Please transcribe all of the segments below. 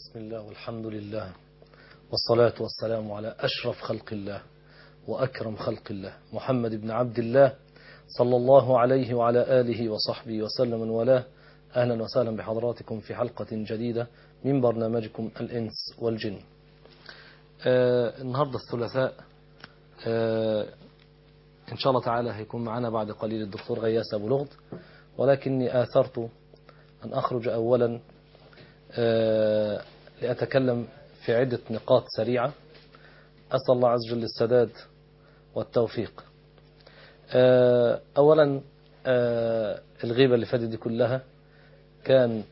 بسم الله والحمد لله والصلاة والسلام على أشرف خلق الله وأكرم خلق الله محمد بن عبد الله صلى الله عليه وعلى آله وصحبه وسلم من والاه أهلا وسهلا بحضراتكم في حلقة جديدة من برنامجكم الإنس والجن آه النهاردة الثلاثاء آه إن شاء الله تعالى هيكون معنا بعد قليل الدكتور غياس أبو لغد ولكني آثرت أن أخرج أولا آه لأتكلم في عدة نقاط سريعة أسأل الله عز وجل السداد والتوفيق آه أولا آه الغيبة اللي فاتت دي كلها كان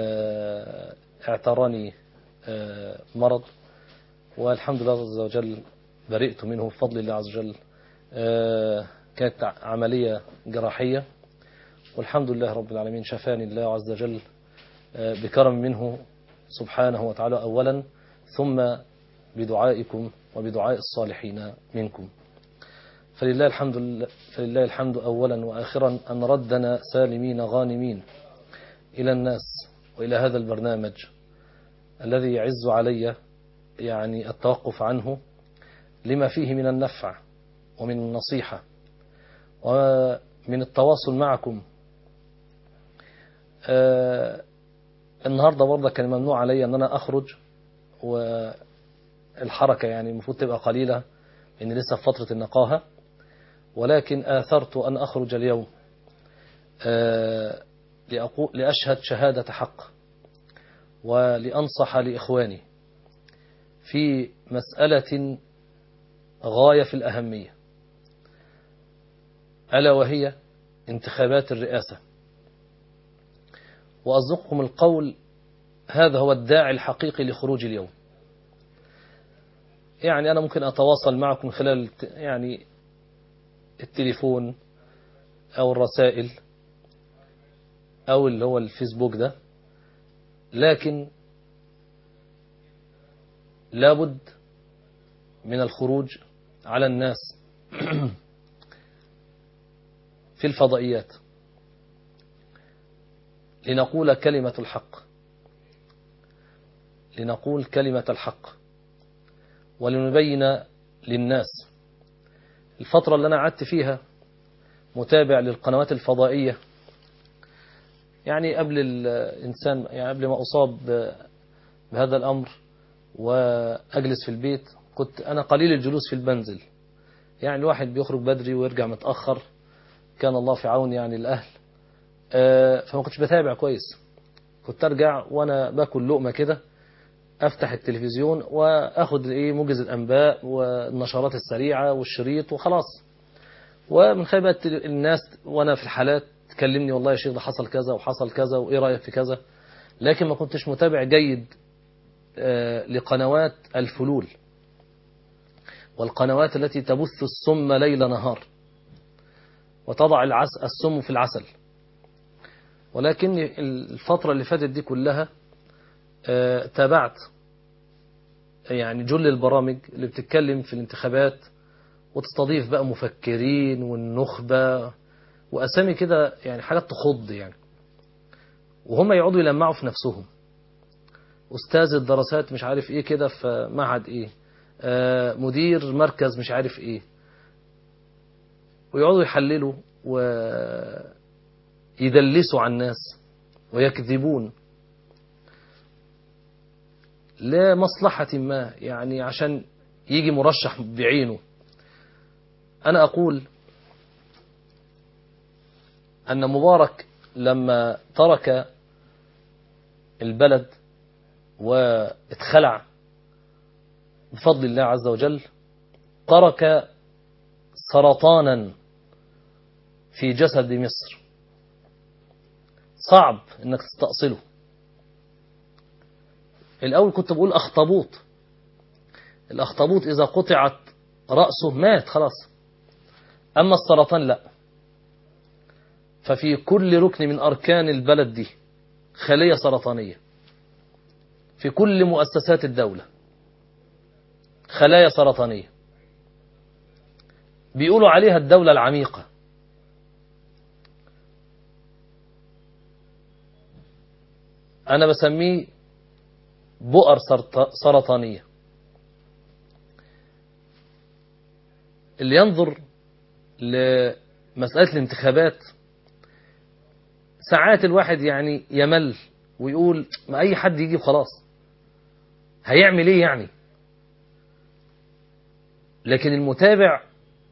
اعتراني مرض والحمد لله عز وجل برئت منه بفضل الله عز وجل كانت عملية جراحية والحمد لله رب العالمين شفاني الله عز وجل بكرم منه سبحانه وتعالى أولا ثم بدعائكم وبدعاء الصالحين منكم فلله الحمد, فلله الحمد أولا وآخرا أن ردنا سالمين غانمين إلى الناس وإلى هذا البرنامج الذي يعز علي يعني التوقف عنه لما فيه من النفع ومن النصيحة ومن التواصل معكم آه النهاردة برضه كان ممنوع علي أن أنا أخرج والحركة يعني المفروض تبقى قليلة إن لسه في فترة النقاهة ولكن آثرت أن أخرج اليوم آه لأشهد شهادة حق ولأنصح لإخواني في مسألة غاية في الأهمية ألا وهي انتخابات الرئاسة وأصدقكم القول هذا هو الداعي الحقيقي لخروج اليوم يعني أنا ممكن أتواصل معكم خلال يعني التليفون أو الرسائل أو اللي هو الفيسبوك ده لكن لابد من الخروج على الناس في الفضائيات لنقول كلمة الحق لنقول كلمة الحق ولنبين للناس الفترة اللي أنا قعدت فيها متابع للقنوات الفضائية يعني قبل الإنسان يعني قبل ما أصاب بهذا الأمر وأجلس في البيت كنت أنا قليل الجلوس في المنزل يعني الواحد بيخرج بدري ويرجع متأخر كان الله في عون يعني الأهل فما كنتش بتابع كويس كنت أرجع وأنا باكل لقمة كده أفتح التلفزيون وأخد إيه موجز الأنباء والنشرات السريعة والشريط وخلاص ومن خيبة الناس وأنا في الحالات تكلمني والله يا شيخ ده حصل كذا وحصل كذا وإيه رأيك في كذا لكن ما كنتش متابع جيد لقنوات الفلول والقنوات التي تبث السم ليل نهار وتضع السم في العسل ولكن الفترة اللي فاتت دي كلها تابعت يعني جل البرامج اللي بتتكلم في الانتخابات وتستضيف بقى مفكرين والنخبة وأسامي كده يعني حاجات تخض يعني وهم يقعدوا يلمعوا في نفسهم أستاذ الدراسات مش عارف إيه كده في معهد إيه آه مدير مركز مش عارف إيه ويقعدوا يحللوا ويدلسوا على الناس ويكذبون لمصلحة ما يعني عشان يجي مرشح بعينه أنا أقول أن مبارك لما ترك البلد واتخلع بفضل الله عز وجل ترك سرطانا في جسد مصر صعب انك تستأصله الأول كنت بقول أخطبوط الأخطبوط إذا قطعت رأسه مات خلاص أما السرطان لا ففي كل ركن من أركان البلد دي خلية سرطانية في كل مؤسسات الدولة خلايا سرطانية بيقولوا عليها الدولة العميقة أنا بسميه بؤر سرط- سرطانية اللي ينظر لمسألة الانتخابات ساعات الواحد يعني يمل ويقول ما أي حد يجي وخلاص هيعمل ايه يعني لكن المتابع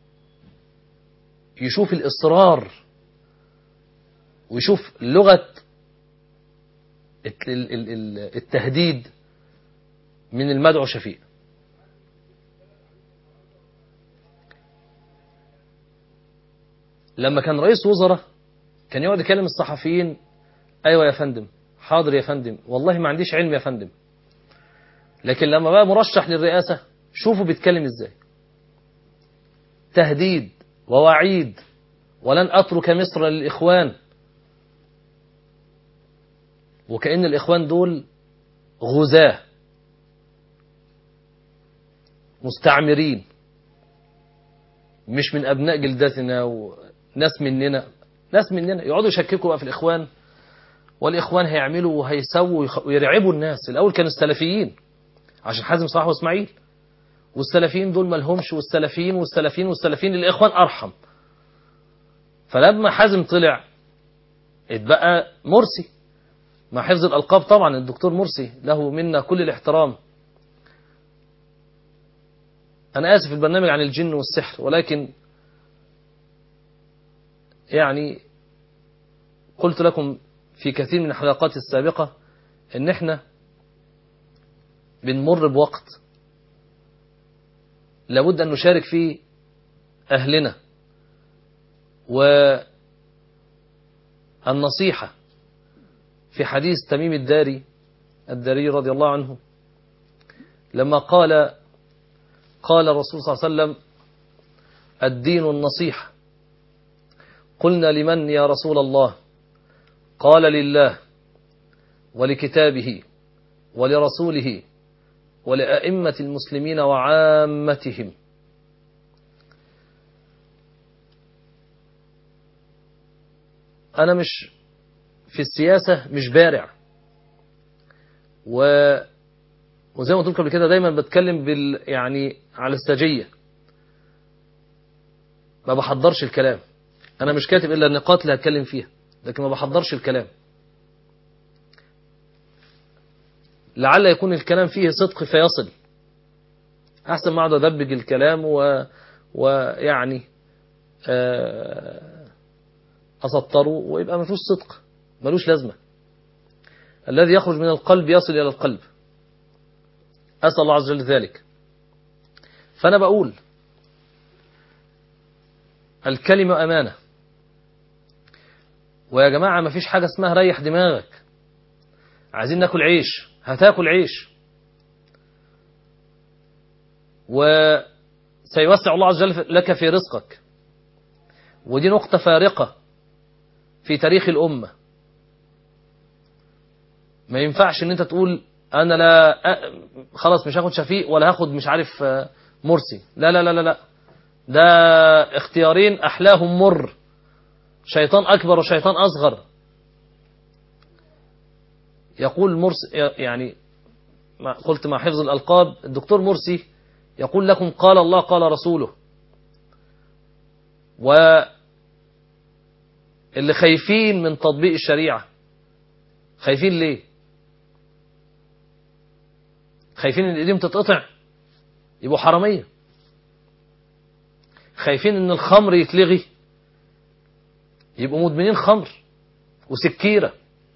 يشوف الإصرار ويشوف لغة الت- ال- ال- ال- التهديد من المدعو شفيق لما كان رئيس وزراء كان يقعد يكلم الصحفيين ايوه يا فندم حاضر يا فندم والله ما عنديش علم يا فندم لكن لما بقى مرشح للرئاسة شوفوا بيتكلم ازاي تهديد ووعيد ولن أترك مصر للإخوان وكأن الإخوان دول غزاة مستعمرين مش من أبناء جلدتنا وناس مننا ناس مننا يقعدوا يشككوا بقى في الإخوان والإخوان هيعملوا وهيسووا ويخ- ويرعبوا الناس الأول كانوا السلفيين عشان حازم صلاح وإسماعيل والسلفيين دول ملهمش والسلفيين والسلفيين والسلفيين الإخوان أرحم فلما حازم طلع اتبقى مرسي مع حفظ الألقاب طبعا الدكتور مرسي له منا كل الاحترام أنا آسف البرنامج عن الجن والسحر ولكن يعني قلت لكم في كثير من الحلقات السابقة ان احنا بنمر بوقت لابد أن نشارك فيه أهلنا والنصيحة في حديث تميم الداري الداري رضي الله عنه لما قال قال الرسول صلى الله عليه وسلم الدين النصيحة قلنا لمن يا رسول الله قال لله ولكتابه ولرسوله ولأئمة المسلمين وعامتهم أنا مش في السياسة مش بارع و وزي ما قلت لكم قبل كده دايما بتكلم بال يعني على السجية ما بحضرش الكلام أنا مش كاتب إلا النقاط اللي هتكلم فيها لكن ما بحضرش الكلام لعل يكون الكلام فيه صدق فيصل أحسن ما أقعد أدبج الكلام و... ويعني آه، أسطره ويبقى ما فيهوش صدق ملوش لازمة الذي يخرج من القلب يصل إلى القلب أسأل الله عز وجل ذلك فأنا بقول الكلمة أمانة ويا جماعة ما فيش حاجة اسمها ريح دماغك عايزين ناكل عيش هتاكل عيش وسيوسع الله عز وجل لك في رزقك ودي نقطة فارقة في تاريخ الأمة ما ينفعش ان انت تقول انا لا أ... خلاص مش هاخد شفيق ولا هاخد مش عارف آه، مرسي لا لا لا لا لا ده اختيارين احلاهم مر شيطان اكبر وشيطان اصغر يقول مرسي يعني ما قلت مع حفظ الالقاب الدكتور مرسي يقول لكم قال الله قال رسوله و اللي خايفين من تطبيق الشريعة خايفين ليه خايفين ان ايديهم تتقطع يبقوا حرامية خايفين ان الخمر يتلغي يبقوا مدمنين خمر وسكيرة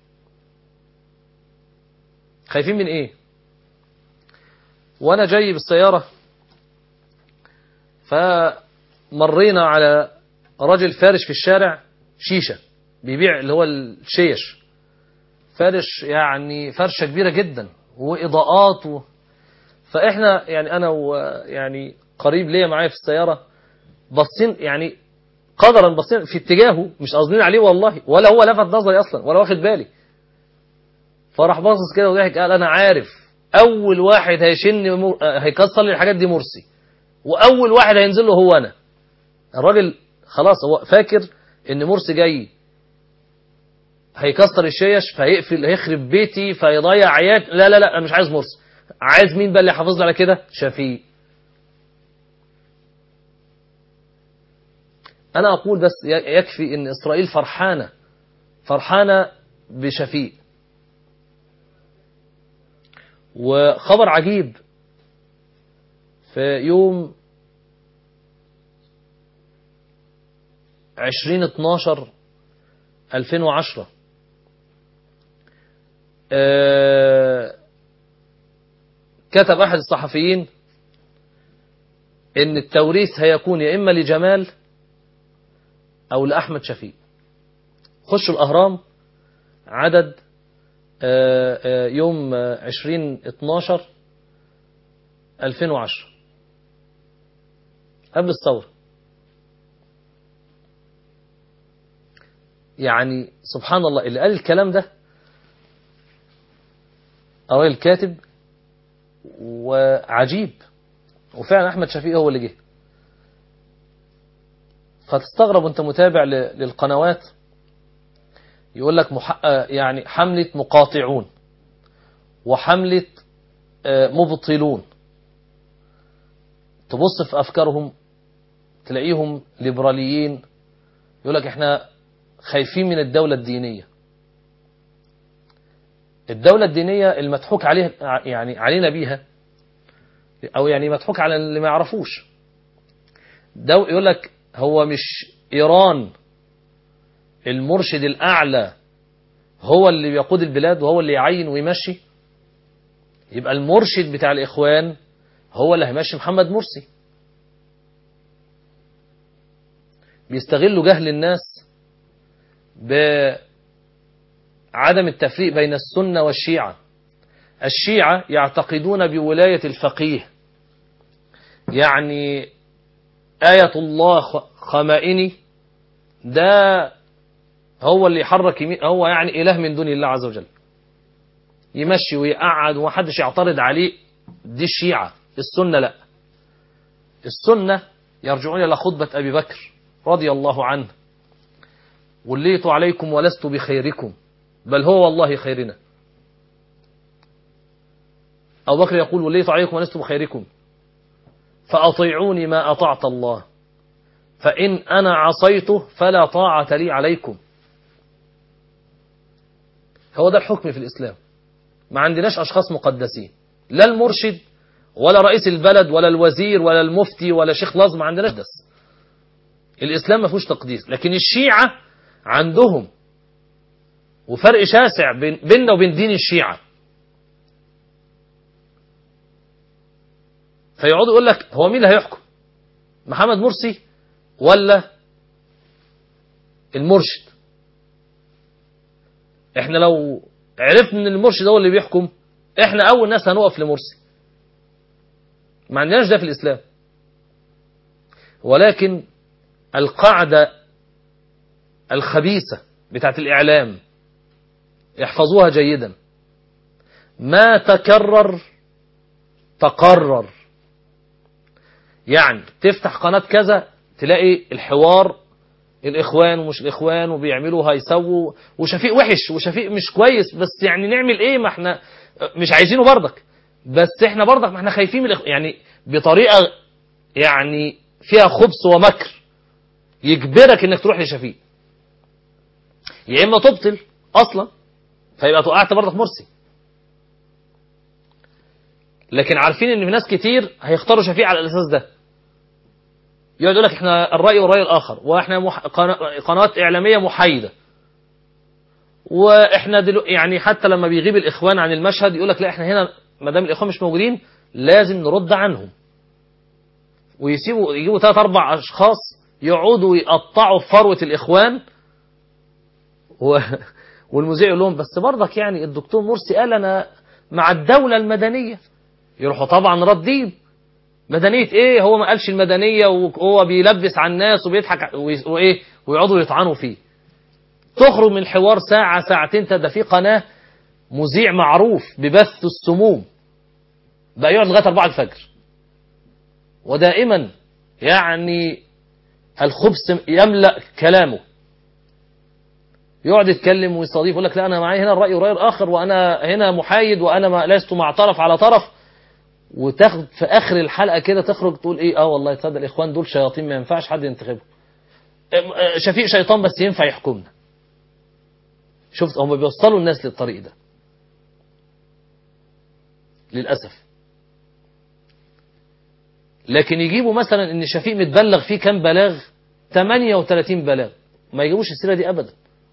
خايفين من ايه وانا جاي بالسيارة فمرينا على رجل فارش في الشارع شيشة بيبيع اللي هو الشيش فارش يعني فرشة كبيرة جدا وإضاءات و... فإحنا يعني أنا ويعني قريب ليا معايا في السيارة باصين يعني قدرا باصين في اتجاهه مش قاصدين عليه والله ولا هو لفت نظري أصلا ولا واخد بالي فراح باصص كده وضحك قال أنا عارف أول واحد هيشن مر... هيكسر لي الحاجات دي مرسي وأول واحد هينزل له هو أنا الراجل خلاص هو فاكر ان مرسي جاي هيكسر الشيش فهيقفل هيخرب بيتي فيضيع عيال لا لا لا انا مش عايز مرسي عايز مين بقى اللي يحافظ لي على كده شفيق انا اقول بس يكفي ان اسرائيل فرحانه فرحانه بشفيق وخبر عجيب في يوم 20 12 2010 آه كتب أحد الصحفيين إن التوريث هيكون يا إما لجمال أو لأحمد شفيق خشوا الأهرام عدد آه آه يوم 20 12 2010 قبل الثورة يعني سبحان الله اللي قال الكلام ده الراجل الكاتب وعجيب وفعلا احمد شفيق هو اللي جه فتستغرب وانت متابع للقنوات يقول لك مح... يعني حملة مقاطعون وحملة مبطلون تبص في أفكارهم تلاقيهم ليبراليين يقول لك احنا خايفين من الدولة الدينية الدولة الدينية المضحوك عليها يعني علينا بيها أو يعني مضحوك على اللي ما يعرفوش دو يقول لك هو مش إيران المرشد الأعلى هو اللي بيقود البلاد وهو اللي يعين ويمشي يبقى المرشد بتاع الإخوان هو اللي هيمشي محمد مرسي بيستغلوا جهل الناس بعدم التفريق بين السنة والشيعة الشيعة يعتقدون بولاية الفقيه يعني آية الله خمائني ده هو اللي يحرك يمين هو يعني إله من دون الله عز وجل يمشي ويقعد ومحدش يعترض عليه دي الشيعة السنة لا السنة يرجعون إلى خطبة أبي بكر رضي الله عنه وليت عليكم ولست بخيركم بل هو والله خيرنا أبو بكر يقول وليت عليكم ولست بخيركم فأطيعوني ما أطعت الله فإن أنا عصيته فلا طاعة لي عليكم هو ده الحكم في الإسلام ما عندناش أشخاص مقدسين لا المرشد ولا رئيس البلد ولا الوزير ولا المفتي ولا شيخ لازم ما عندناش ده الإسلام ما فيهوش تقديس لكن الشيعة عندهم وفرق شاسع بين بيننا وبين دين الشيعة فيقعدوا يقول لك هو مين اللي هيحكم محمد مرسي ولا المرشد احنا لو عرفنا ان المرشد هو اللي بيحكم احنا اول ناس هنقف لمرسي ما عندناش ده في الاسلام ولكن القاعدة الخبيثة بتاعت الإعلام احفظوها جيدا ما تكرر تقرر يعني تفتح قناة كذا تلاقي الحوار الإخوان ومش الإخوان وبيعملوا هيسووا وشفيق وحش وشفيق مش كويس بس يعني نعمل إيه ما احنا مش عايزينه برضك بس احنا برضك ما احنا خايفين من الإخ... يعني بطريقة يعني فيها خبث ومكر يجبرك انك تروح لشفيق يا اما تبطل اصلا فيبقى توقعت برضك مرسي لكن عارفين ان في ناس كتير هيختاروا شفيق على الاساس ده يقعد يقول لك احنا الراي والراي الاخر واحنا مح... قناه اعلاميه محايده واحنا دلو... يعني حتى لما بيغيب الاخوان عن المشهد يقول لك لا احنا هنا ما دام الاخوان مش موجودين لازم نرد عنهم ويسيبوا يجيبوا ثلاث اربع اشخاص يقعدوا يقطعوا في فروه الاخوان و... والمذيع يقول لهم بس برضك يعني الدكتور مرسي قال انا مع الدوله المدنيه يروحوا طبعا ردين مدنيه ايه هو ما قالش المدنيه وهو بيلبس على الناس وبيضحك وايه ويقعدوا يطعنوا فيه تخرج من الحوار ساعه ساعتين ده في قناه مذيع معروف ببث السموم بقى يقعد لغايه 4 الفجر ودائما يعني الخبث يملا كلامه يقعد يتكلم ويستضيف يقول لك لا انا معايا هنا الراي وراي اخر وانا هنا محايد وانا ما لست مع طرف على طرف وتاخد في اخر الحلقه كده تخرج تقول ايه اه والله تصدق الاخوان دول شياطين ما ينفعش حد ينتخبهم اه، اه، شفيق شيطان بس ينفع يحكمنا شفت هم بيوصلوا الناس للطريق ده للاسف لكن يجيبوا مثلا ان شفيق متبلغ فيه كام بلاغ 38 بلاغ ما يجيبوش السيره دي ابدا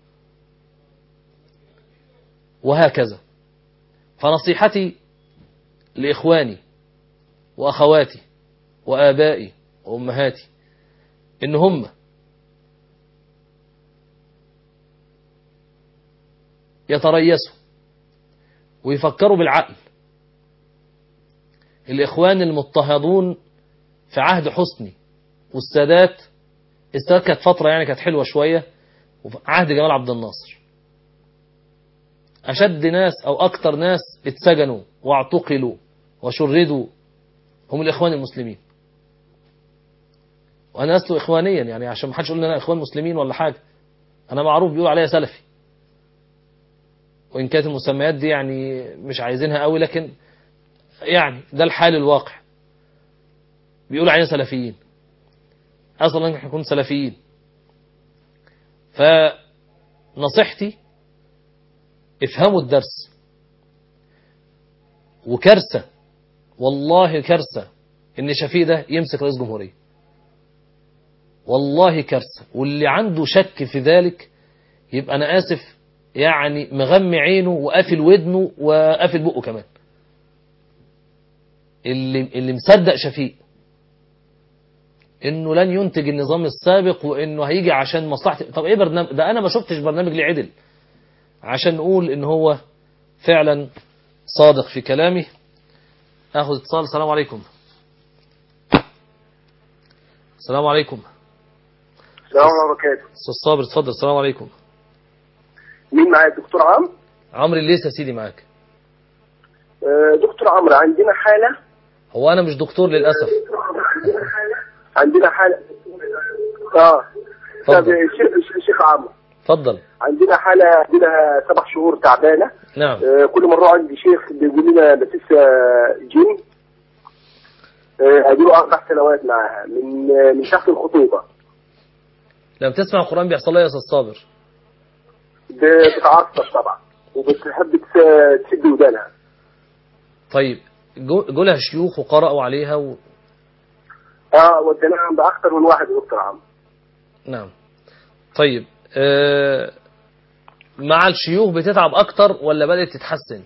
وهكذا فنصيحتي لاخواني واخواتي وابائي وامهاتي ان هم يتريثوا ويفكروا بالعقل الإخوان المضطهدون في عهد حسني والسادات السادات كانت فترة يعني كانت حلوة شوية وفي عهد جمال عبد الناصر أشد ناس أو أكتر ناس اتسجنوا واعتقلوا وشردوا هم الإخوان المسلمين وأنا لست إخوانيا يعني عشان ما حدش يقول لي أنا إخوان مسلمين ولا حاجة أنا معروف بيقول عليا سلفي وإن كانت المسميات دي يعني مش عايزينها قوي لكن يعني ده الحال الواقع بيقول علينا سلفيين اصلا احنا نكون سلفيين فنصيحتي افهموا الدرس وكارثه والله كارثه ان شفيق ده يمسك رئيس جمهوريه والله كارثه واللي عنده شك في ذلك يبقى انا اسف يعني مغمي عينه وقافل ودنه وقافل بقه كمان اللي اللي مصدق شفيق انه لن ينتج النظام السابق وانه هيجي عشان مصلحتي طب ايه برنامج ده انا ما شفتش برنامج ليه عدل عشان نقول ان هو فعلا صادق في كلامه اخذ اتصال السلام عليكم السلام عليكم السلام عليكم وبركاته استاذ صابر اتفضل السلام عليكم مين معايا دكتور عمرو عمرو الليث يا سيدي معاك آه، دكتور عمرو عندنا حالة هو انا مش دكتور للاسف عندنا حالة اه طب اتفضل. الشيخ الشيخ عمرو اتفضل عندنا حالة عندنا سبع شهور تعبانة نعم آه، كل مرة عند شيخ بيقول لنا بتس جن آه، اديله اربع سنوات معاها من آه، من تحت الخطوبة لما تسمع القران بيحصل لها يا استاذ صابر ب- بتعصب طبعا وبتحب تس- تسد ودانها طيب جو- جولها شيوخ وقرأوا عليها و... اه وديناها عند اكثر من واحد يا دكتور عمرو نعم طيب آه مع الشيوخ بتتعب اكتر ولا بدأت تتحسن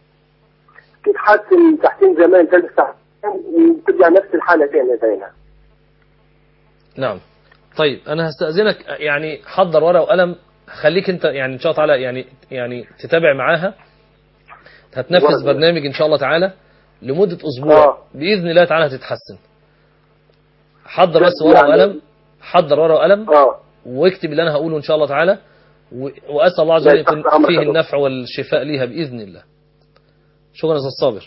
تتحسن تحسين زمان تلبس تحسين وترجع نفس الحالة تاني زينا نعم طيب انا هستأذنك يعني حضر ورقة وقلم خليك انت يعني ان شاء الله تعالى يعني يعني تتابع معاها هتنفذ ورقة. برنامج ان شاء الله تعالى لمدة اسبوع آه. باذن الله تعالى هتتحسن حضر بس ورقة يعني- وقلم حضر ورقة وقلم اه واكتب اللي انا هقوله ان شاء الله تعالى و- واسال الله عز لا وجل يكون يفتح أمرك فيه يا دكتور. النفع والشفاء ليها باذن الله شكرا يا استاذ صابر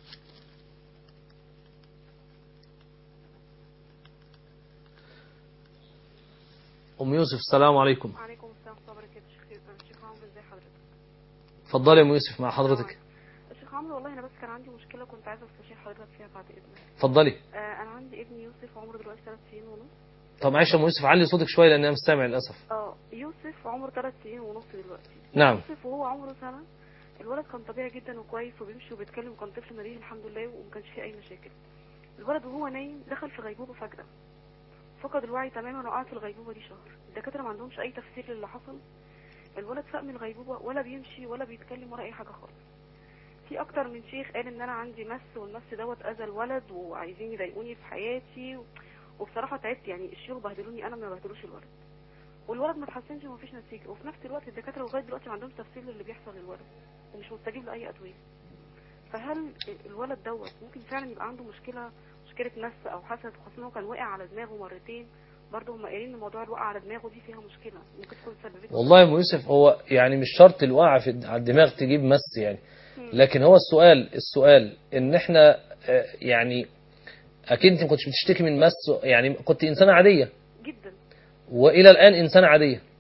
ام يوسف السلام عليكم عليكم السلام ورحمة الله وبركاته شيخ شيخ عمرو ازي حضرتك اتفضلي يا ام يوسف مع حضرتك شيخ عمرو والله انا بس كان عندي مشكلة كنت عايزة استشير حضرتك فيها بعد اذنك اتفضلي آه انا عندي ابني يوسف عمره دلوقتي ثلاث سنين ونص طب معلش يا ام يوسف علي صوتك شويه لان انا مش سامع للاسف اه يوسف عمره ثلاث سنين ونص دلوقتي نعم يوسف وهو عمره سنة الولد كان طبيعي جدا وكويس وبيمشي وبيتكلم وكان طفل نبيه الحمد لله وما كانش فيه اي مشاكل الولد وهو نايم دخل في غيبوبة فجأة فقد الوعي تماما وقعد في الغيبوبة دي شهر الدكاترة ما عندهمش اي تفسير للي حصل الولد فاق من الغيبوبة ولا بيمشي ولا بيتكلم ولا اي حاجة خالص في اكتر من شيخ قال ان انا عندي مس والمس دوت اذى الولد وعايزين يضايقوني في حياتي و... وبصراحة تعبت يعني الشيوخ بهدلوني انا ما بهدلوش الولد والولد ما اتحسنش ومفيش نتيجة وفي نفس الوقت الدكاترة لغاية دلوقتي ما عندهمش تفسير للي بيحصل للولد ومش مستجيب لأي أدوية فهل الولد دوت ممكن فعلا يبقى عنده مشكلة مشكلة مس أو حسد خاصة إن هو كان وقع على دماغه مرتين برضه هم قايلين ان موضوع الوقع على دماغه دي فيها مشكلة ممكن تكون سببت والله يا ام يوسف هو يعني مش شرط الوقعه في على الدماغ تجيب مس يعني لكن هو السؤال السؤال ان احنا آه، يعني اكيد انت ما كنتش بتشتكي من مس يعني كنت انسانه عاديه جدا والى الان انسانه عاديه آه،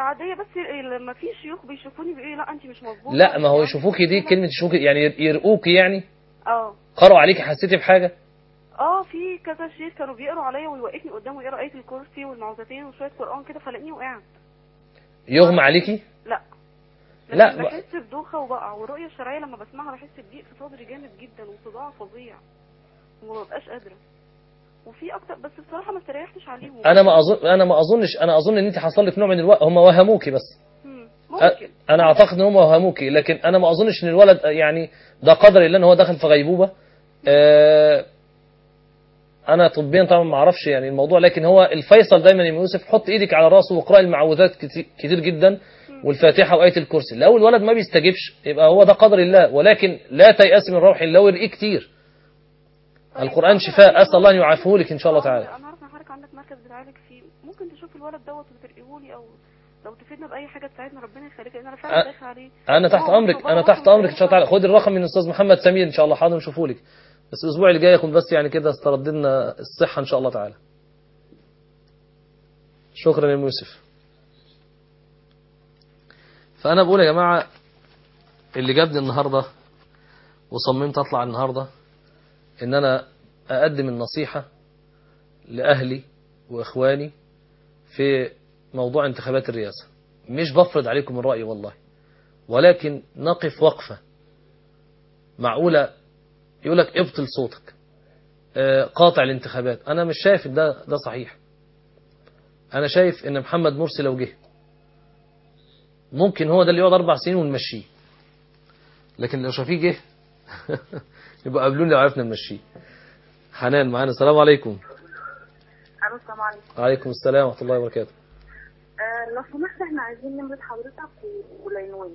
عاديه بس لما في شيوخ بيشوفوني بيقولوا لي لا انت مش مظبوطه لا ما هو يشوفوكي دي كلمة يشوفوكي يعني يرقوكي يعني اه قرأوا عليكي حسيتي بحاجة اه في كذا شيخ كانوا بيقروا عليا ويوقفني قدامه يقرا ايه الكرسي والمعوذتين وشويه قران كده فلاقيني وقعت يغمى عليكي لا لا، لكن ب- بحس بدوخه وبقع والرؤيه الشرعيه لما بسمعها بحس بضيق في صدري جامد جدا وصداع فظيع وما ببقاش قادره وفي اكتر بس بصراحه ما استريحتش عليهم انا ما اظن انا ما اظنش انا اظن ان انت حصل لك نوع من الوهم هم وهموكي بس مم، أ- ممكن انا اعتقد ان هم وهموكي لكن انا ما اظنش ان الولد يعني ده قدر الله ان هو دخل في غيبوبه آه، انا طبيا طبعا ما اعرفش يعني الموضوع لكن هو الفيصل دايما يا أم يوسف حط ايدك على راسه واقرأي المعوذات كتي- كتير جدا والفاتحه وايه الكرسي لو الولد ما بيستجيبش يبقى هو ده قدر الله ولكن لا تيأس من روح الله وارقيه كتير القرآن شفاء اسال الله ان يعافيه لك ان شاء الله تعالى انا عارفه ان حضرتك عندك مركز بتعالج فيه ممكن تشوف الولد دوت وترقيه لي او لو تفيدنا باي حاجه تساعدنا ربنا يخليك لان انا أ- فعلا داخل عليه انا تحت وهو امرك أصلاً انا بره تحت مصر امرك ان شاء الله تعالى خد الرقم من الاستاذ محمد سمير ان شاء الله حاضر نشوفه لك بس الاسبوع اللي جاي يكون بس يعني كده استرد لنا الصحه ان شاء الله تعالى شكرا يا أم يوسف فانا بقول يا جماعه اللي جابني النهارده وصممت اطلع النهارده ان انا اقدم النصيحه لاهلي واخواني في موضوع انتخابات الرئاسه مش بفرض عليكم الراي والله ولكن نقف وقفة معقولة يقول لك ابطل صوتك آه، قاطع الانتخابات أنا مش شايف إن ده ده صحيح أنا شايف إن محمد مرسي لو جه ممكن هو ده اللي يقعد أربع سنين ونمشيه لكن لو شافيه جه يبقى قابلوني لو عرفنا نمشيه حنان معانا السلام عليكم الو السلام عليكم وعليكم السلام ورحمة الله وبركاته آه لو سمحت احنا عايزين نمرة حضرتك و- والعنوان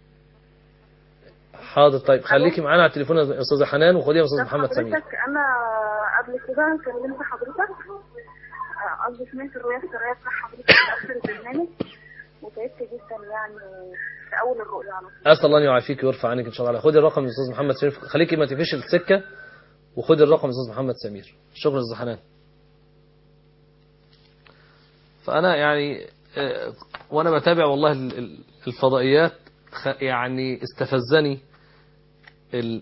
حاضر طيب خليكي معانا على التليفون يا أستاذة حنان وخديها يا أستاذ طب محمد سمير حضرتك انا قبل كده كلمت حضرتك آه، قصدي سمعت الرؤية السرية بتاع حضرتك في اخر البرنامج وتعبت جدا يعني في اول الرؤية على طول اسال الله ان يعافيك ويرفع عنك ان شاء الله خدي الرقم من الاستاذ محمد سمير خليكي ما تفيش السكه وخدي الرقم من الاستاذ محمد سمير شكرا استاذ حنان فانا يعني آه، وانا بتابع والله ال- ال- الفضائيات خ- يعني استفزني ال...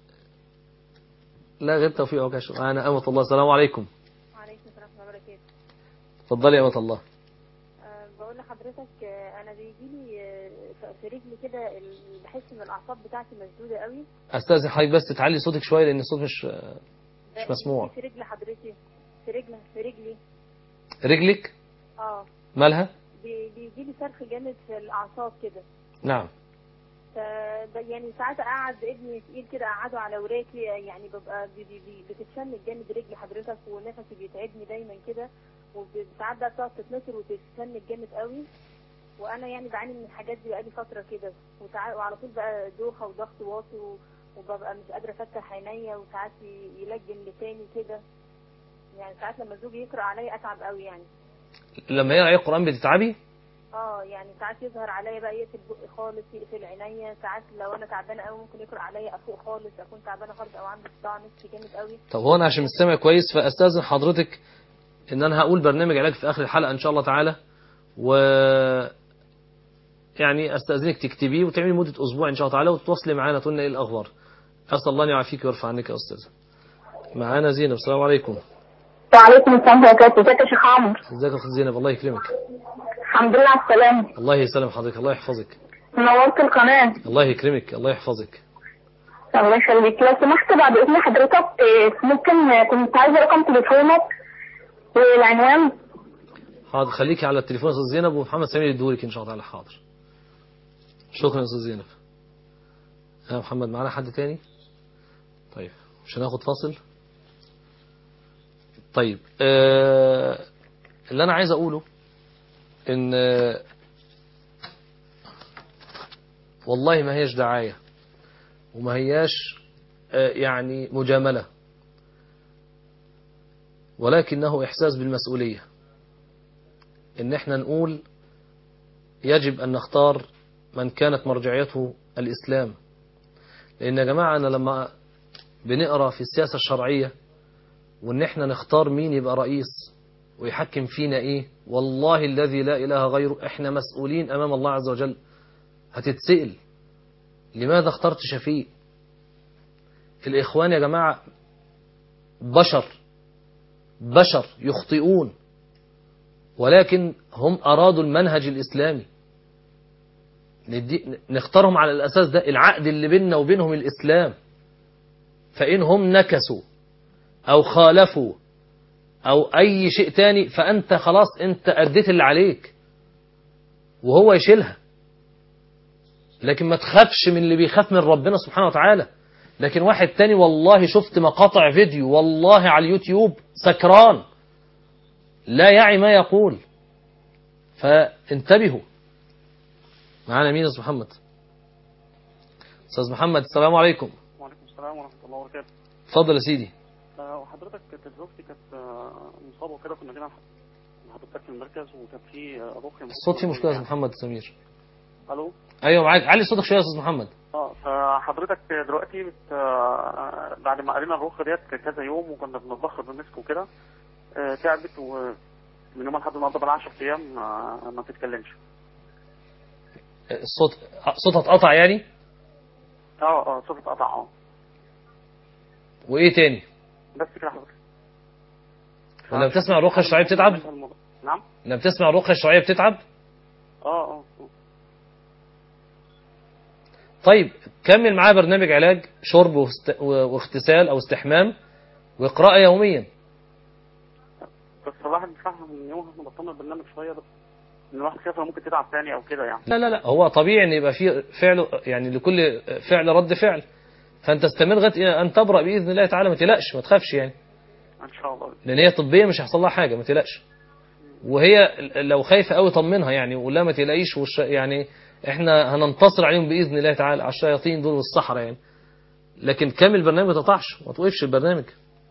لا غير توفيق وكاش انا امه الله السلام عليكم وعليكم السلام ورحمة الله وبركاته اتفضلي يا امه الله أه بقول لحضرتك آه، أنا بيجي لي آه، في رجلي كده ال- بحس إن الأعصاب بتاعتي مسدودة قوي استاذن حضرتك بس تعلي صوتك شويه لان الصوت مش ده مش مسموع. بيجي في رجل حضرتي في رجل في رجلي رجلك اه مالها بي- بيجي لي صرخ جامد في الأعصاب كده نعم ف يعني ساعات اقعد ابني تقيل كده اقعده على وراكي يعني ببقى بي بي بي بتتشنج جامد رجلي حضرتك ونفسي بيتعبني دايما كده وساعات بقى بتقعد تتنطر وتتشنج جامد قوي وانا يعني بعاني من الحاجات دي بقالي فتره كده وساعات وعلى طول بقى دوخه وضغط واطي و- وببقى مش قادره افتح عينيا وساعات ي- يلجم لساني كده يعني ساعات لما زوجي يقرا عليا اتعب قوي يعني لما يقرا عليك القران بتتعبي اه يعني ساعات يظهر عليا بقى يقفل بقي خالص يقفل عينيا ساعات لو انا تعبانه قوي ممكن يقرا عليا افوق خالص اكون تعبانه خالص او عندي صداع نفسي جامد قوي طب هو انا عشان مش سامع كويس فاستاذن حضرتك ان انا هقول برنامج علاج في اخر الحلقه ان شاء الله تعالى و يعني استاذنك تكتبيه وتعملي مده اسبوع ان شاء الله تعالى وتتواصلي معانا تقول لنا ايه الاخبار اسال الله ان يعافيك ويرفع عنك يا استاذه معانا زينب السلام عليكم وعليكم السلام ورحمة الله ازيك يا شيخ عمرو ازيك يا اخت زينب الله يكرمك الحمد لله على السلامة الله يسلم حضرتك الله يحفظك نورت القناة الله يكرمك الله يحفظك الله يخليك لو سمحت بعد اذن حضرتك آه، ممكن آه، كنت عايزة رقم تليفونك والعنوان حاضر خليكي على التليفون يا استاذ زينب ومحمد سمير يدورك ان شاء الله تعالى حاضر شكرا يا استاذ زينب يا محمد معانا حد تاني طيب مش هناخد فاصل طيب آه اللي انا عايز اقوله ان آه، والله ما هيش دعاية وما هياش آه، يعني مجاملة ولكنه إحساس بالمسؤولية إن إحنا نقول يجب أن نختار من كانت مرجعيته الإسلام لأن يا جماعة أنا لما بنقرأ في السياسة الشرعية وإن إحنا نختار مين يبقى رئيس ويحكم فينا ايه والله الذي لا اله غيره احنا مسؤولين امام الله عز وجل هتتسئل لماذا اخترت شفيق الاخوان يا جماعة بشر بشر يخطئون ولكن هم ارادوا المنهج الاسلامي ندي- نختارهم على الاساس ده العقد اللي بيننا وبينهم الاسلام فان هم نكسوا او خالفوا او اي شيء تاني فانت خلاص انت اديت اللي عليك وهو يشيلها لكن ما تخافش من اللي بيخاف من ربنا سبحانه وتعالى لكن واحد تاني والله شفت مقاطع فيديو والله على اليوتيوب سكران لا يعي ما يقول فانتبهوا معانا مين يا استاذ محمد استاذ محمد السلام عليكم وعليكم السلام ورحمة الله وبركاته اتفضل يا سيدي آه، وحضرتك كانت زوجتي كانت آه، مصابة وكده كنا جينا حضرتك في المركز وكان في آه، رقية الصوت فيه مشكله يا استاذ محمد سمير الو ايوه معاك علي صوتك شويه يا استاذ محمد اه فحضرتك دلوقتي بت... آه، بعد ما قرينا الرقية ديت كذا يوم وكنا بنتبخر بالمسك وكده آه، تعبت ومن يوم لحد النهارده بقى 10 ايام آه، ما بتتكلمش الصوت صوتها اتقطع يعني اه اه صوت اتقطع اه وايه تاني بس كده حضرتك ولما بتسمع الرقيه الشرعيه بتتعب نعم لما بتسمع الرقيه الشرعيه بتتعب اه اه آه. طيب كمل معاه برنامج علاج شرب واست- واغتسال او استحمام وقراءة يوميا بس الواحد فاهم من يوم ما بطلنا البرنامج شويه بس ان الواحد خايف إنه ممكن تتعب تاني او كده يعني لا لا لا هو طبيعي ان يبقى في فعل يعني لكل فعل رد فعل فانت استمر لغايه ان تبرأ باذن الله تعالى ما تقلقش ما تخافش يعني ان شاء الله لان هي طبيا مش هيحصل لها حاجه ما تقلقش وهي لو خايفه قوي طمنها يعني وقول لها ما تقلقيش والش... يعني احنا هننتصر عليهم باذن الله تعالى على الشياطين دول والسحره يعني لكن كامل البرنامج ما تقطعش ما توقفش البرنامج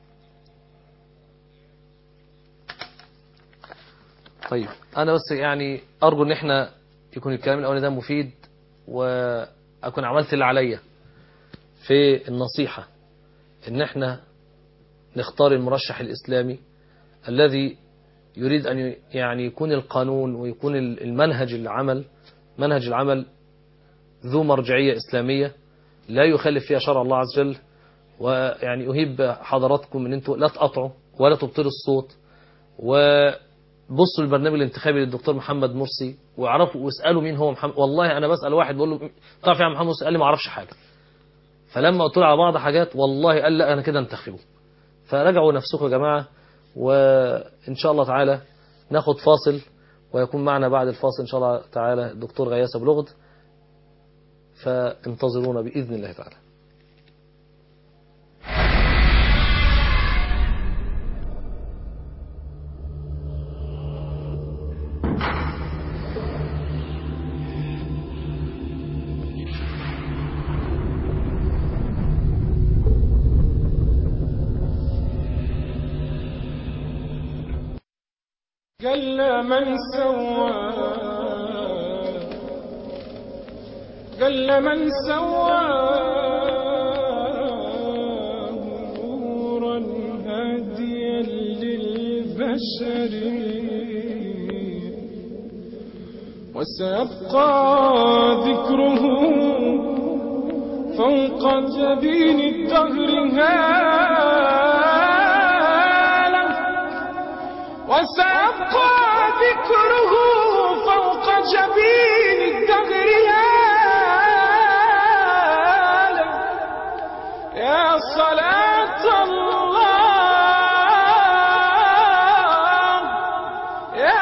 طيب انا بس يعني ارجو ان احنا يكون الكلام الاولاني ده مفيد واكون عملت اللي عليا في النصيحه ان احنا نختار المرشح الاسلامي الذي يريد ان ي- يعني يكون القانون ويكون ال- المنهج العمل منهج العمل ذو مرجعيه اسلاميه لا يخالف فيها شرع الله عز وجل ويعني اهيب حضراتكم ان انتوا لا تقطعوا ولا تبطلوا الصوت وبصوا البرنامج الانتخابي للدكتور محمد مرسي واعرفوا واسالوا مين هو محمد والله انا بسال واحد بقول له تعرف يا محمد مرسي قال لي ما اعرفش حاجه فلما قلت له على بعض حاجات والله قال لا انا كده انتخبه فراجعوا نفسكم يا جماعه وان شاء الله تعالى ناخد فاصل ويكون معنا بعد الفاصل ان شاء الله تعالى الدكتور غياث بلغد فانتظرونا باذن الله تعالى قل من سوى قل من سوى نورا هاديا للبشر وسيبقى ذكره فوق جبين الدهر هالا وسيبقى ذكره فوق جبين الدهر يالا يا صلاة الله يا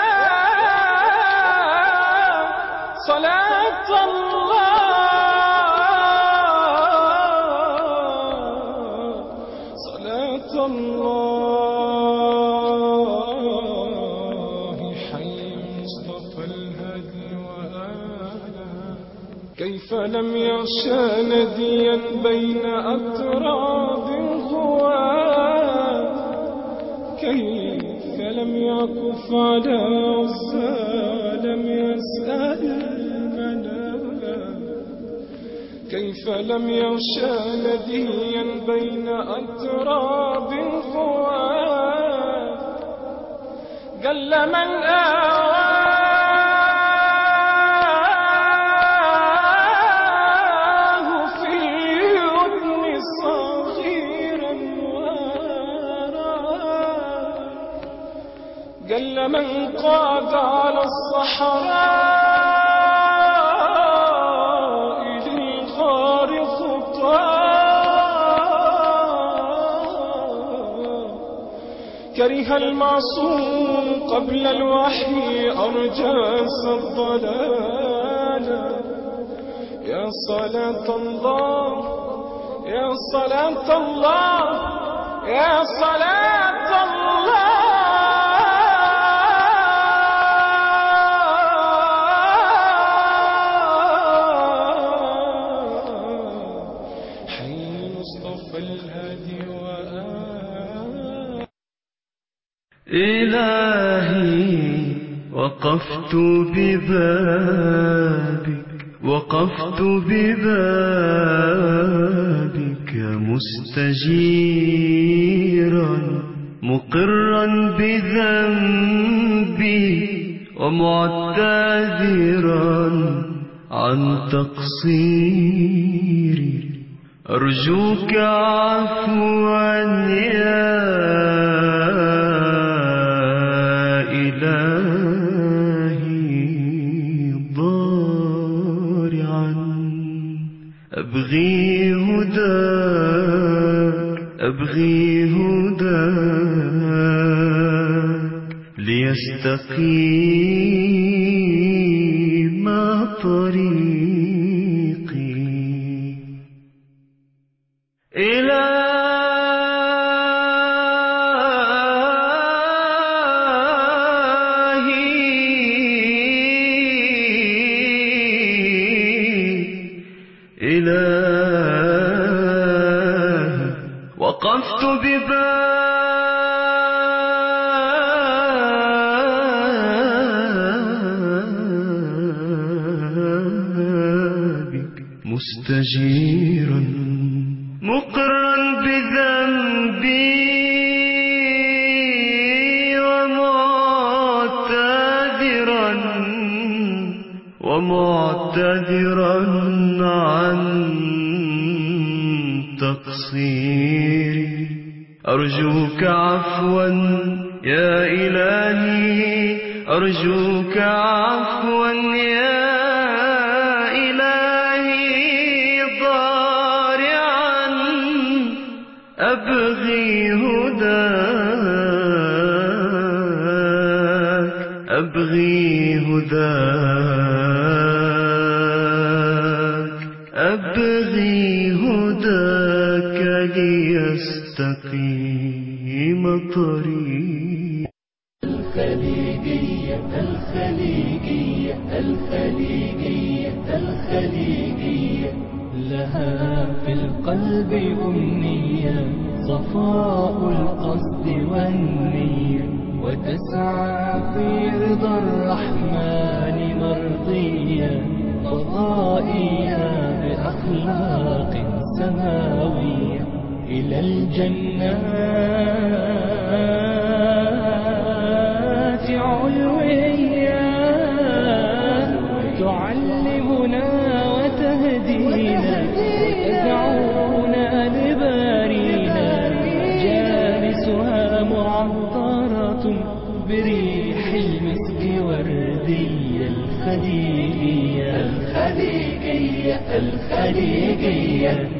صلاة الله صلاة الله حي مصطفى الهدي وآله كيف لم يغشى نديا بين أتراب خوات كيف لم يعكف على عصا لم يسأل المنام كيف لم يغشى نديا بين أتراب خوات قل من آواه في اليمن صغيرا واراه قل من قاد على الصحراء للغار خطاه كره المعصوم قبل الوحي أرجاس الضلال يا صلاة الله يا صلاة الله يا صلاة الله حي المصطفى الهادي وآل إلهي وقفت ببابك وقفت ببابك مستجيرا مقرا بذنبي ومعتذرا عن تقصيري أرجوك عفوا يا إلهي ضارعا أبغي هداك أبغي هداك ليستقيم طريقي إلهي إلهي وقفت ببابك مستجيرا مقرا بذنبي ومعتذرا ومعتذرا عن تقصيري أرجوك عفوا يا إلهي أرجوك عفوا يا إلهي ضارعا أبغي هداك أبغي هداك أبغي هداك ليستقيم طريقي الخليجية الخليجية الخليجية الخليجية لها في القلب أمنية صفاء القصد والنية وتسعى في رضا الرحمن مرضية فضائية بأخلاق سماوية إلى الجنات علوية تعلمنا وتهدينا وتدعونا لبارينا جالسها معطرة بريح المسك وردية الخليجية الخليجية الخليجية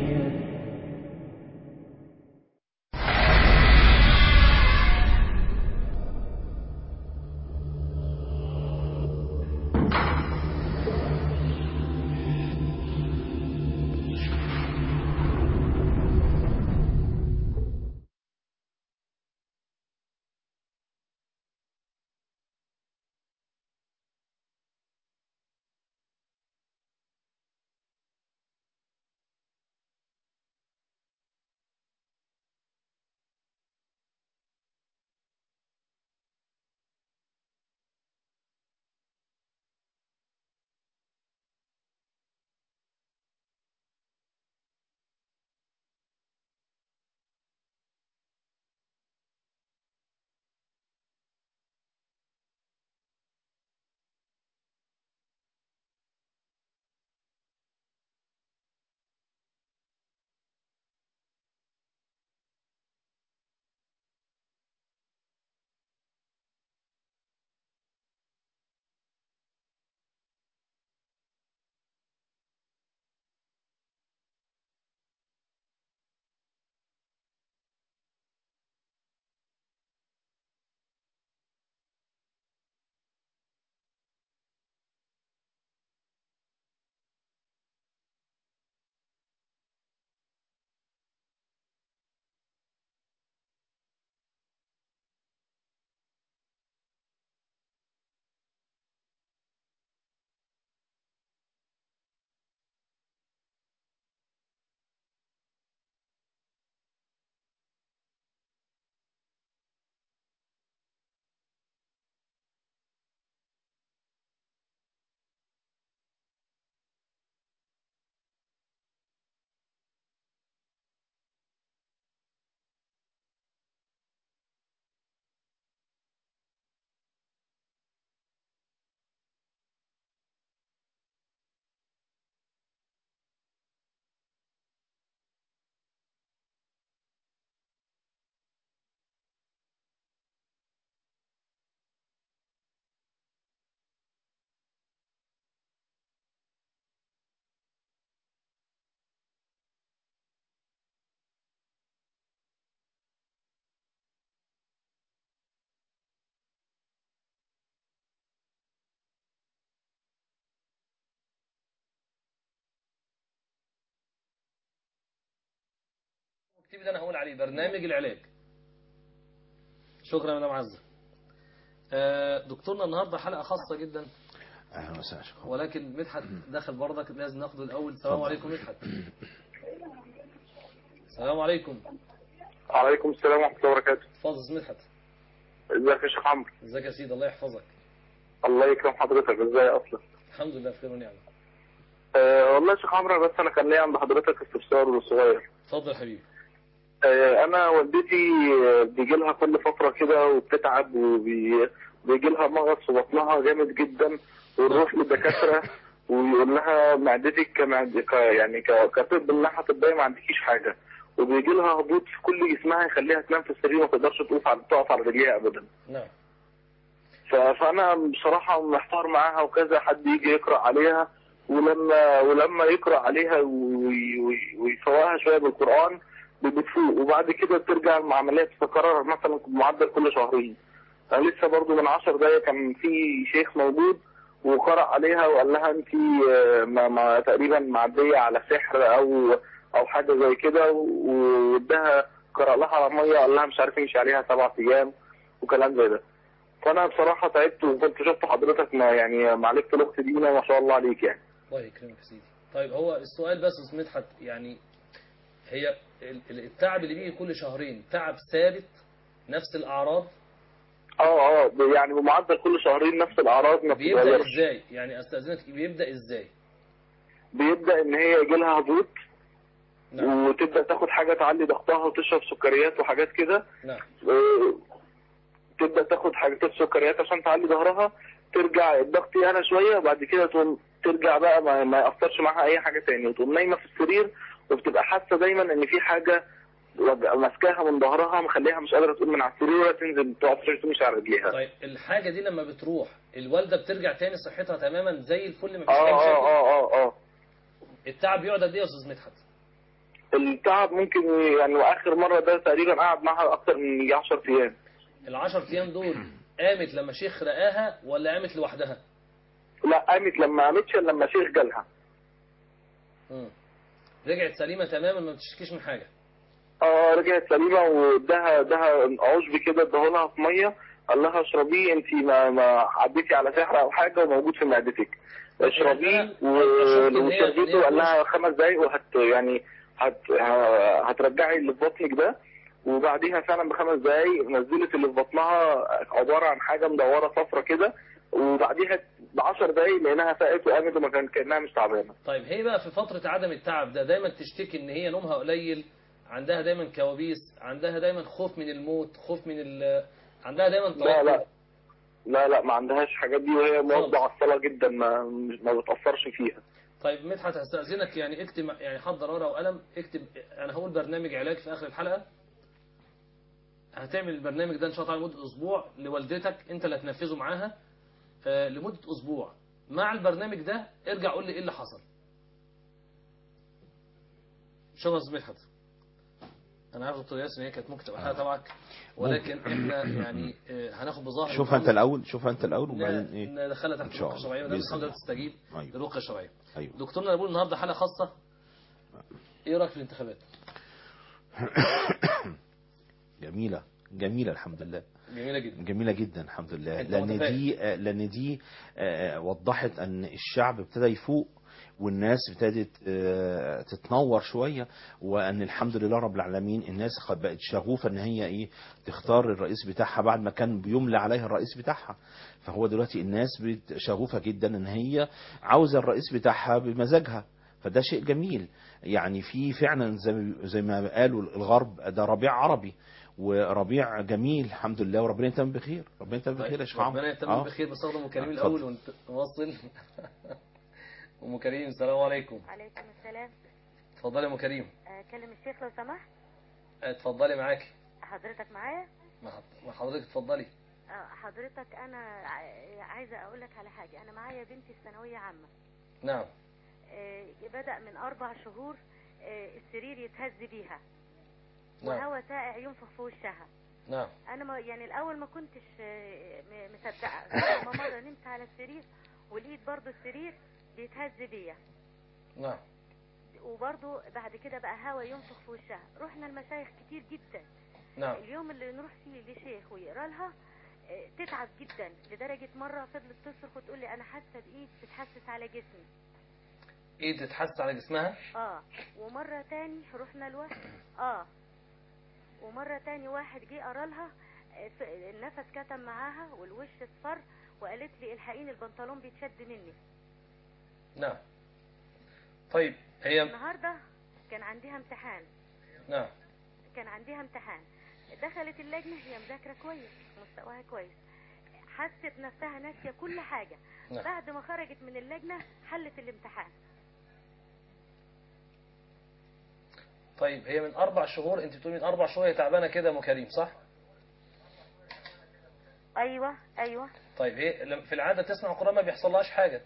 الترتيب اللي انا هقول عليه برنامج العلاج شكرا يا مدام عزه آه، دكتورنا النهارده حلقه خاصه جدا اهلا وسهلا شكرا. ولكن مدحت دخل برضك لازم ناخده الاول السلام اتفضل. عليكم مدحت السلام عليكم وعليكم السلام ورحمه الله وبركاته اتفضل يا مدحت ازيك يا شيخ عمرو ازيك يا سيدي الله يحفظك الله يكرم حضرتك ازاي اصلا الحمد لله بخير ونعمه أه والله يا شيخ عمرو بس انا كان ليا عند حضرتك استفسار صغير اتفضل يا حبيبي أه انا والدتي آه، بيجي لها كل فتره كده وبتتعب وبيجي لها مغص في بطنها جامد جدا ونروح للدكاتره ويقول لها معدتك كمعد... ك... يعني ك... كطب من ناحيه طبيه ما عندكيش حاجه وبيجي لها هبوط في كل جسمها يخليها تنام في السرير ما تقدرش تقف على تقف على رجليها ابدا نعم ف- فانا بصراحه محتار معاها وكذا حد يجي يقرا عليها ولما ولما يقرا عليها وي- وي- ويفوقها شويه بالقران بتفوق وبعد كده بترجع العمليه تتكرر مثلا بمعدل كل شهرين انا لسه برضو من عشر دقايق كان في شيخ موجود وقرأ عليها وقال لها انت ما ما تقريبا معديه على سحر او او حاجه زي كده و- واداها قرأ لها على ميه قال لها مش عارف يمشي عليها سبع ايام وكلام زي ده فانا بصراحه تعبت وكنت شفت حضرتك ما يعني معالجت الاخت دينا ما شاء الله عليك يعني الله يكرمك يا سيدي طيب هو السؤال بس يا أستاذ مدحت يعني هي ال- ال- التعب اللي بيجي كل شهرين تعب ثابت نفس الاعراض اه اه يعني بمعدل كل شهرين نفس الاعراض ما بيبدا بتتغيرش ازاي يعني استاذنك بيبدا ازاي بيبدا ان هي يجي لها هبوط نعم وتبدا تاخد حاجه تعلي ضغطها وتشرب سكريات وحاجات كده نعم آه، تبدا تاخد حاجات سكريات عشان تعلي ظهرها ترجع الضغط يعلى شويه وبعد كده تقوم ترجع بقى ما, ما ياثرش معاها اي حاجه تاني وتقوم نايمه في السرير وبتبقى حاسه دايما ان في حاجه وج- ماسكاها من ظهرها مخليها مش قادره تقوم من على السرير ولا تنزل تقعد في تمشي على رجليها طيب الحاجه دي لما بتروح الوالده بترجع تاني صحتها تماما زي الفل مفيش اه اي اه مشاكل اه اه اه التعب بيقعد قد ايه يا استاذ مدحت التعب ممكن يعني واخر مره ده تقريبا قعد معاها اكتر من يجي 10 ايام ال10 ايام دول قامت لما شيخ رقاها ولا قامت لوحدها لا قامت لما قامتش إلا لما شيخ جالها مم. رجعت سليمه تماما ما بتشتكيش من حاجه اه رجعت سليمه واداها اداها عشب كده اداهولها في ميه قال لها اشربيه انت ما ما عديتي على سحر او حاجه وموجود في معدتك اشربيه أنا- و- أنا شفت إن هي- إن وشربته هي قال لها خمس دقايق وهت يعني هت ه- هترجعي اللي في بطنك ده وبعديها فعلا بخمس دقايق نزلت اللي في بطنها عباره عن حاجه مدوره صفرة كده وبعديها ب 10 دقايق لقيناها فاقت وقامت وما كان كانها مش تعبانه طيب هي بقى في فترة عدم التعب ده دايما تشتكي ان هي نومها قليل عندها دايما كوابيس عندها دايما خوف من الموت خوف من ال عندها دايما لا توتر لا لا لا ما عندهاش حاجات دي وهي مواظبه على الصلاه جدا ما ما بتاثرش فيها طيب مدحت هستأذنك يعني اكتب يعني حضر ورقة وقلم اكتب انا هقول برنامج علاج في اخر الحلقة هتعمل البرنامج ده ان شاء الله لمدة اسبوع لوالدتك انت اللي هتنفذه معاها آه، لمدة اسبوع مع البرنامج ده ارجع قول لي ايه اللي حصل شكرا يا أستاذ مدحت انا عارف دكتور ياسر ان هي كانت ممكن تبقى حاجه تبعك ولكن احنا يعني آه، هناخد بظاهر شوفها انت الاول شوفها انت الاول وبعدين ايه ندخلها تحت إن شاء الرقيه الشرعيه الله. وده بإذن الحمد لله الله. تستجيب أيوة. للرقيه الشرعيه ايوه دكتورنا بيقول النهارده حلقه خاصه ايه رايك في الانتخابات جميله جميله الحمد لله جميله جدا جميله جدا الحمد لله أنت لان متفائل. دي آه، لان دي آه، وضحت ان الشعب ابتدى يفوق والناس ابتدت آه، تتنور شويه وان الحمد لله رب العالمين الناس قد بقت شغوفه ان هي ايه تختار الرئيس بتاعها بعد ما كان بيملى عليها الرئيس بتاعها فهو دلوقتي الناس بت- شغوفه جدا ان هي عاوزه الرئيس بتاعها بمزاجها فده شيء جميل يعني في فعلا زي ما- زي ما قالوا الغرب ده ربيع عربي وربيع جميل الحمد لله وربنا يتم بخير ربنا يتم بخير يا شيخ عمرو ربنا يتم آه. بخير بستخدم ام كريم آه، الاول اتفضل. ونواصل ام كريم السلام عليكم عليكم السلام اتفضلي يا ام كريم اكلم الشيخ لو سمحت اتفضلي معاكي حضرتك معايا مع مع حضرتك اتفضلي آه، حضرتك انا ع- عايزه اقول لك على حاجه انا معايا بنتي في ثانويه عامه نعم آه، بدا من اربع شهور آه، السرير يتهز بيها نعم وهواء ساقع ينفخ في وشها نعم انا ما يعني الاول ما كنتش آه، م- مصدقه لما مره نمت على السرير ولقيت برضو السرير بيتهز بيا نعم وبرضه بعد كده بقى هوا ينفخ في وشها رحنا المشايخ كتير جدا نعم اليوم اللي نروح فيه لشيخ ويقرا لها آه، تتعب جدا لدرجه مره فضلت تصرخ وتقول لي انا حاسه بايد بتحسس على جسمي ايد تتحسس على جسمها اه ومره تاني رحنا لواحد اه ومره تاني واحد جه قرا لها آه، ف- النفس كتم معاها والوش اصفر وقالت لي الحقيني البنطلون بيتشد مني نعم طيب هي النهارده كان عندها امتحان نعم كان عندها امتحان دخلت اللجنة هي مذاكرة كويس مستواها كويس حست نفسها ناسية كل حاجة نعم. بعد ما خرجت من اللجنة حلت الامتحان طيب هي من اربع شهور انت بتقولي من اربع شهور هي تعبانه كده يا ام كريم صح ايوه ايوه طيب هي لم- في العاده تسمع القران ما بيحصلهاش حاجه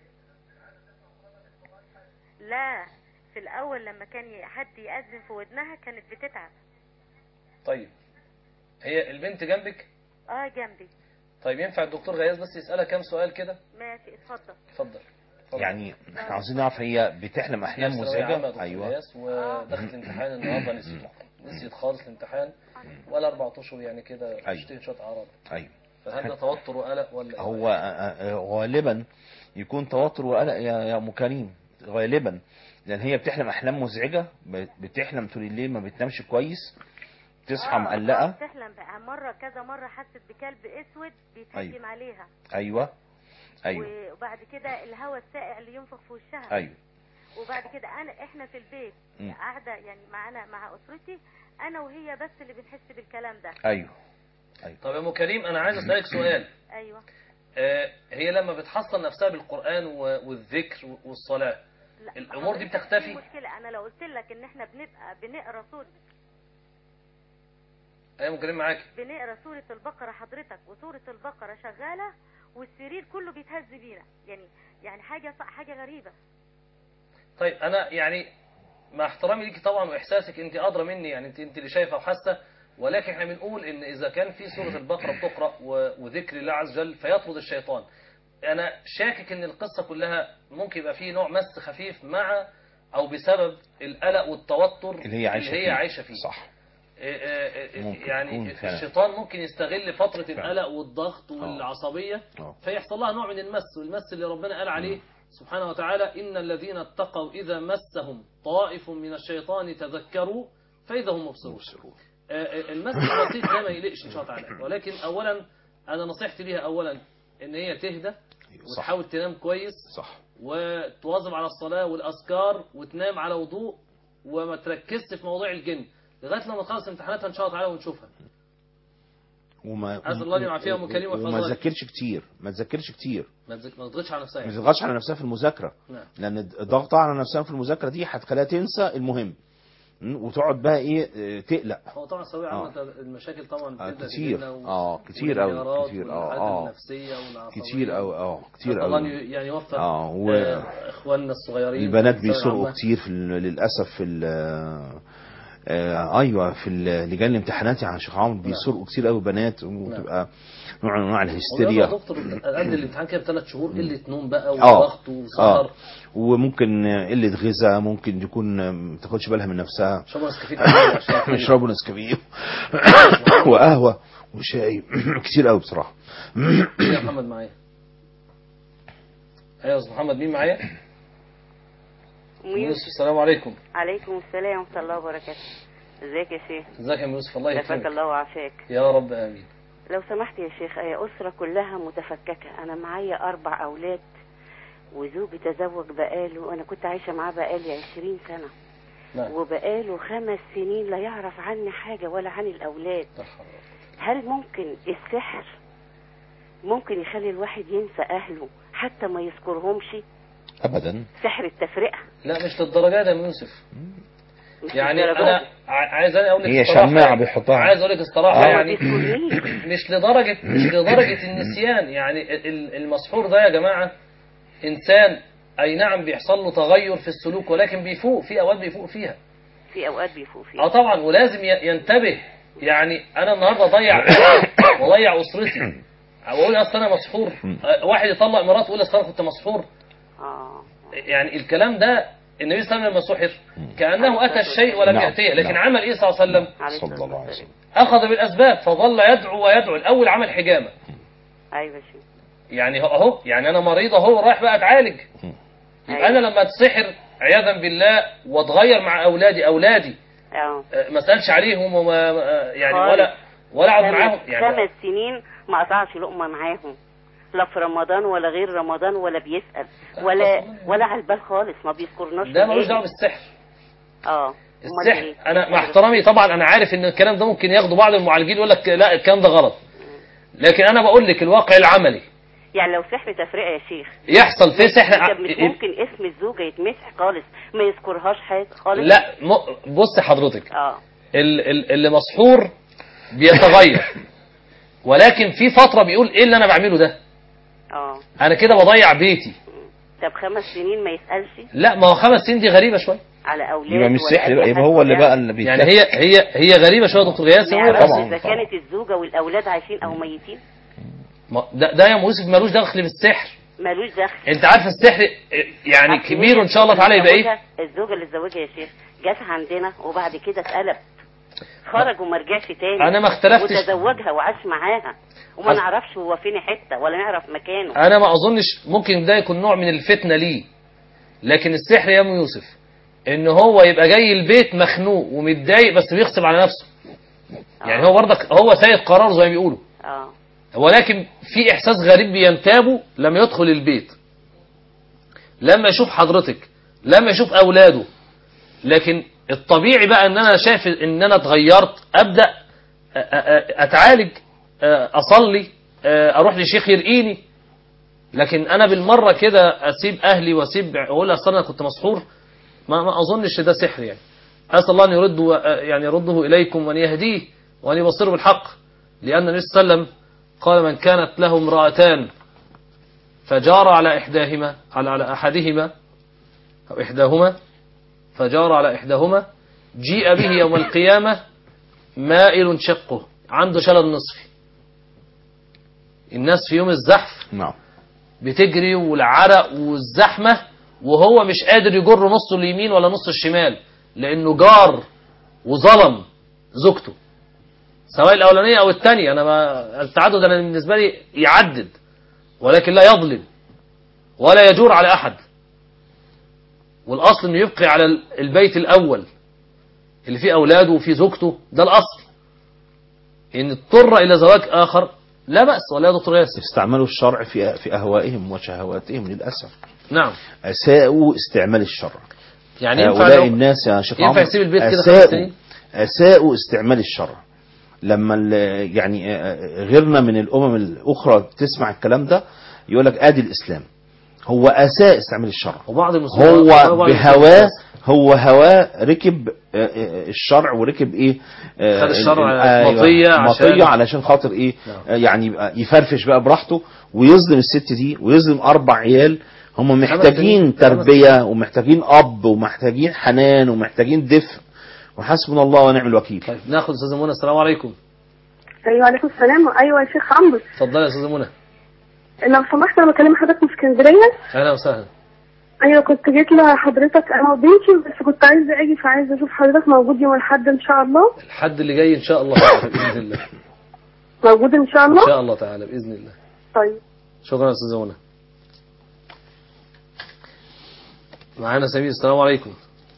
لا في الاول لما كان ي- حد يأذن في ودنها كانت بتتعب طيب هي البنت جنبك اه جنبي طيب ينفع الدكتور غياث بس يسالها كام سؤال كده ماشي اتفضل اتفضل اتفضل. يعني احنا عاوزين نعرف هي بتحلم احلام هي في ثانوية عامة يا مزعجه دكتور ايوه غياث ودخلت امتحان النهارده نسيت نسيت خالص الامتحان ولا اربع اشهر يعني كده أيوة. اشتري شويه اعراض ايوه فهل ده توتر وقلق ولا إيه؟ هو آه، آه، غالبا يكون توتر وقلق يا يا ام كريم غالبا لان هي بتحلم احلام مزعجه ب- بتحلم طول الليل ما بتنامش كويس تصحى آه، مقلقه آه، بتحلم بقى مرة كذا مرة حست بكلب اسود بيتهجم أيوة. عليها ايوه ايوه وبعد كده الهواء الساقع اللي ينفخ في وشها ايوه وبعد كده انا احنا في البيت مم. قاعده يعني معانا مع اسرتي انا وهي بس اللي بنحس بالكلام ده ايوه طب يا ام كريم انا عايز اسالك سؤال ايوه آه، هي لما بتحصن نفسها بالقران و- والذكر والصلاه لا الامور دي حضرتك بتختفي في مشكله انا لو قلت لك ان احنا بنبقى بنقرا سوره ايوه ام كريم معاك بنقرا سوره البقره حضرتك وسوره البقره شغاله والسرير كله بيتهز بينا يعني يعني حاجه ص- حاجه غريبه طيب انا يعني مع احترامي ليكي طبعا واحساسك انت ادرى مني يعني انت انت اللي شايفه وحاسه ولكن احنا بنقول ان اذا كان في سوره البقره بتقرا و- وذكر الله عز وجل فيطرد الشيطان انا شاكك ان القصه كلها ممكن يبقى فيه نوع مس خفيف مع او بسبب القلق والتوتر اللي هي عايشه اللي هي فيه. عايشه فيه صح إيه إيه إيه ممكن يعني يكون فعلا. الشيطان ممكن يستغل فترة فعلا. القلق والضغط والعصبية اه فيحصل لها نوع من المس والمس اللي ربنا قال عليه سبحانه وتعالى إن الذين اتقوا إذا مسهم طائف من الشيطان تذكروا فإذا هم مبصرون مبصرون آه، آه، المس البسيط ده ما يقلقش إن شاء الله تعالى ولكن أولا أنا نصيحتي ليها أولا إن هي تهدى صح وتحاول تنام كويس صح وتواظب على الصلاة والأذكار وتنام على وضوء وما تركزش في موضوع الجن لغاية لما تخلص امتحاناتها إن شاء الله تعالى ونشوفها وما أسأل الله أن يعافيها أم كريم وما ويحفظها لك. تذاكرش كتير ما تذاكرش كتير ما تزك- ما تضغطش على نفسها ما يعني. تضغطش على نفسها في المذاكره نعم لان الضغط على نفسها في المذاكره دي هتخليها تنسى المهم م? وتقعد بقى ايه آه، تقلق هو طبعا ثانوية عامة ده المشاكل طبعا آه، بتبدأ كتير. تجيلنا و- آه، كتير أوي، والانهيارات كتير. آه، والحالات آه. النفسية والعصبية كتير قوي اه كتير نسأل الله أن قوي يعني يوفق اه و... آه، إخواننا الصغيرين البنات في الثانوية بيسرقوا العامة. كتير في ال- للاسف في ال- آه ايوه في ال- لجان الامتحانات يعني شيخ عمرو بيسرقوا كتير قوي بنات وتبقى نوع من انواع هو يلا يا الهستيريا دكتور قبل الامتحان كده بثلاث شهور قلة نوم بقى اه وضغط اه وسهر وممكن قله غذاء ممكن تكون ما تاخدش بالها من نفسها شربوا نسكافيه كتير عشان يشربوا نسكافيه وقهوه وشاي كتير قوي بصراحه مين يا محمد معايا ايوه يا استاذ محمد مين معايا يوسف السلام عليكم عليكم السلام ورحمة الله وبركاته ازيك يا شيخ ازيك يا أم يوسف الله شفاك يكرمك الله وعافاك يا رب امين لو سمحت يا شيخ هي أسرة كلها متفككة أنا معايا أربع أولاد وزوجي تزوج بقاله أنا كنت عايشة معاه بقالي عشرين سنة نعم وبقاله خمس سنين لا يعرف عني حاجة ولا عن الأولاد لا حول ولا هل ممكن السحر ممكن يخلي الواحد ينسى أهله حتى ما يذكرهمش ابدا سحر التفرقة لا مش للدرجه دي يا أم يوسف مش يعني للدرجة انا دي. ع- عايز انا اقول لك هي الصراحة شماعة يعني. بيحطها. عايز اقول لك الصراحه آه. يعني بتقوليش. مش لدرجه مش لدرجه النسيان يعني ال- المسحور ده يا جماعه انسان اي نعم بيحصل له تغير في السلوك ولكن بيفوق في اوقات بيفوق فيها في أوقات بيفوق فيها اه طبعا ولازم ي- ينتبه يعني انا النهارده اضيع واضيع اسرتي واقول اصل انا مسحور آه، واحد يطلق مراته ويقول اصل انا كنت مسحور آه يعني الكلام ده النبي صلى الله عليه وسلم لما سحر كأنه أتى الشيء ولم نعم، يأتيه لكن نعم. عمل إيه صلى الله عليه وسلم صلى الله عليه وسلم أخذ بالأسباب فظل يدعو ويدعو الأول عمل حجامة ايوه شيخ يعني هو- أهو يعني أنا مريض أهو رايح بقى أتعالج يبقى أنا لما أتسحر عياذا بالله وأتغير مع أولادي أولادي اه آه، ما أسألش عليهم وما آه، يعني خالص. ولا ولا أقعد خمس- معاهم يعني خمس سنين ما قطعش لقمه معاهم لا في رمضان ولا غير رمضان ولا بيسأل ولا ولا على البال خالص ما بيذكرناش ده ملوش نهائي. دعوة بالسحر اه أمال السحر إيه؟ انا مع احترامي طبعا انا عارف ان الكلام ده ممكن ياخده بعض المعالجين يقول لك لا الكلام ده غلط لكن انا بقول لك الواقع العملي يعني لو سحر تفرقه يا شيخ يحصل فيه سحر طب مش ممكن اسم الزوجه يتمسح خالص ما يذكرهاش حاجه خالص لا م- بص حضرتك اه ال- ال- اللي مسحور بيتغير ولكن في فترة بيقول ايه اللي انا بعمله ده اه انا كده بضيع بيتي طب خمس سنين ما يسألش لا ما هو خمس سنين دي غريبة شويه على اولاد يبقى مش ولا سحر أي بقى يبقى حد هو اللي يعني. بقى اللي بيتلف يعني هي هي هي غريبة شويه يا دكتور غياث ما هو يعرفش بس- اذا كانت الزوجه والاولاد عايشين او ميتين ما- ده, ده يا يوسف ملوش دخل بالسحر ملوش دخل انت عارف السحر يعني أصل كبير هي ان شاء الله تعالى يبقى ايه الزوجة- الزوجه اللي اتزوجها يا شيخ جت عندنا وبعد كده اتقلب خرج وما رجعش تاني أنا ما اختلفتش. وتزوجها وعاش معاها وما أصل- نعرفش هو فين حته ولا نعرف مكانه انا ما اظنش ممكن ده يكون نوع من الفتنه ليه لكن السحر يا ام يوسف ان هو يبقى جاي البيت مخنوق ومتضايق بس بيغصب على نفسه يعني هو برضك هو سيد قرار زي ما بيقولوا اه ولكن في احساس غريب بينتابه لما يدخل البيت لما يشوف حضرتك لما يشوف اولاده لكن الطبيعي بقى ان انا شايف ان انا اتغيرت ابدا أ- أ- اتعالج أ- اصلي أ- اروح لشيخ يرقيني لكن انا بالمره كده اسيب اهلي واسيب اقول اصل انا كنت مسحور ما ما اظنش ده سحر يعني اسال الله ان يرد يعني يرده اليكم وان يهديه وان يبصره بالحق لان النبي صلى الله عليه وسلم قال من كانت له امرأتان فجار على إحداهما على على أحدهما أو إحداهما فجار على إحداهما جيء به يوم القيامة مائل شقه عنده شلل نصفي الناس في يوم الزحف نعم بتجري والعرق والزحمة وهو مش قادر يجر نصه اليمين ولا نص الشمال لأنه جار وظلم زوجته سواء الأولانية أو الثانية أنا ما التعدد أنا بالنسبة لي يعدد ولكن لا يظلم ولا يجور على أحد والأصل أنه يبقي على البيت الأول اللي فيه أولاده وفيه زوجته ده الأصل إن اضطر إلى زواج آخر لا بأس ولا يا دكتور ياسر استعملوا الشرع في في أهوائهم وشهواتهم للأسف نعم أساءوا استعمال الشرع يعني ينفع هؤلاء لو- الناس يا شيخ ينفع عمرو يسيب البيت كده خمس أساءوا سنين؟ أساءوا استعمال الشرع لما ال- يعني آه، غيرنا من الأمم الأخرى تسمع الكلام ده يقول لك آدي الإسلام هو أساء استعمال الشرع وبعض المسلمين هو وبعض بهواه المسلمين- هو هواه ركب آه، آه، الشرع وركب ايه آه، خد الشرع ال- ال- أيوة، مطية عشان- مطية علشان خاطر ايه آه، يعني يبقى يفرفش بقى براحته ويظلم الست دي ويظلم اربع عيال هم سنين. محتاجين خمس تربية ومحتاجين اب ومحتاجين حنان ومحتاجين دفء وحسبنا الله ونعم الوكيل طيب ناخد استاذه منى السلام عليكم ايوه عليكم السلام ايوه يا شيخ عمرو اتفضلي يا استاذه منى لو سمحت انا بكلم حضرتك من اسكندريه اهلا وسهلا ايوه كنت جيت لحضرتك انا وبنتي بس كنت عايزه اجي فعايزه اشوف حضرتك موجود يوم الاحد ان شاء الله الحد اللي جاي ان شاء الله تعالى باذن الله موجود ان شاء ان الله شاء الله تعالى باذن الله طيب شكرا يا استاذه منى معانا سمير السلام عليكم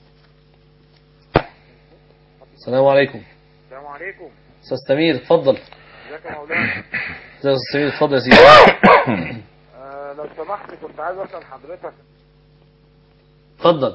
السلام عليكم السلام عليكم استاذ سمير اتفضل ازيك يا مولانا ازيك يا استاذ سمير اتفضل يا سيدي آه لو سمحت كنت عايز اسال حضرتك اتفضل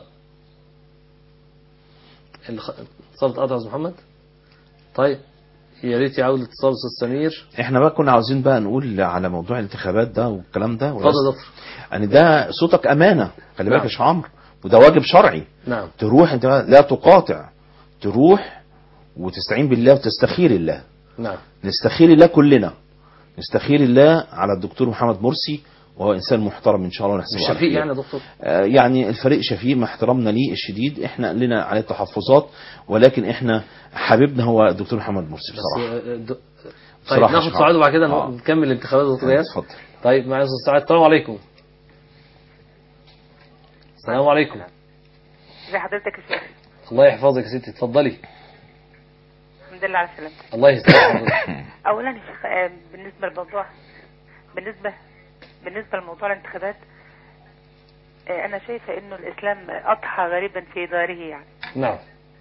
الخ- اتصال اتقطع يا أستاذ محمد طيب يا ريت يعود الاتصال استاذ سمير احنا بقى كنا عاوزين بقى نقول على موضوع الانتخابات ده والكلام ده اتفضل يا دكتور يعني ده صوتك امانه خلي بالك نعم. يا شيخ عمرو وده واجب شرعي نعم تروح انت لا تقاطع تروح وتستعين بالله وتستخير الله نعم نستخير الله كلنا نستخير الله على الدكتور محمد مرسي وهو انسان محترم ان شاء الله ونحسبه مش على شفيق خير. يعني يا دكتور آه، يعني الفريق شفيق مع احترامنا ليه الشديد احنا لنا عليه تحفظات ولكن احنا حبيبنا هو الدكتور محمد مرسي بس بصراحه آه، د- طيب بصراحة ناخد شكراً. سعاد وبعد كده آه. نكمل الانتخابات يا دكتور غياث اتفضل طيب معايا استاذ سعاد السلام عليكم السلام عليكم ازي حضرتك يا شيخ الله يحفظك يا ستي اتفضلي الحمد لله على سلامتك الله يسلمك حضرتك. اولا يا شيخ آه، بالنسبه للموضوع بالنسبه بالنسبه لموضوع الانتخابات آه، انا شايفه انه الاسلام اضحى غريبا في داره يعني نعم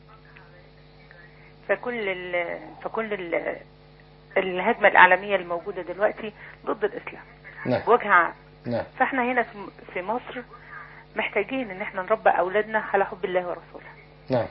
فكل ال فكل ال الهجمه الاعلاميه الموجوده دلوقتي ضد الاسلام نعم بوجه عام نعم فاحنا هنا في- في مصر محتاجين ان احنا نربى اولادنا على حب الله ورسوله نعم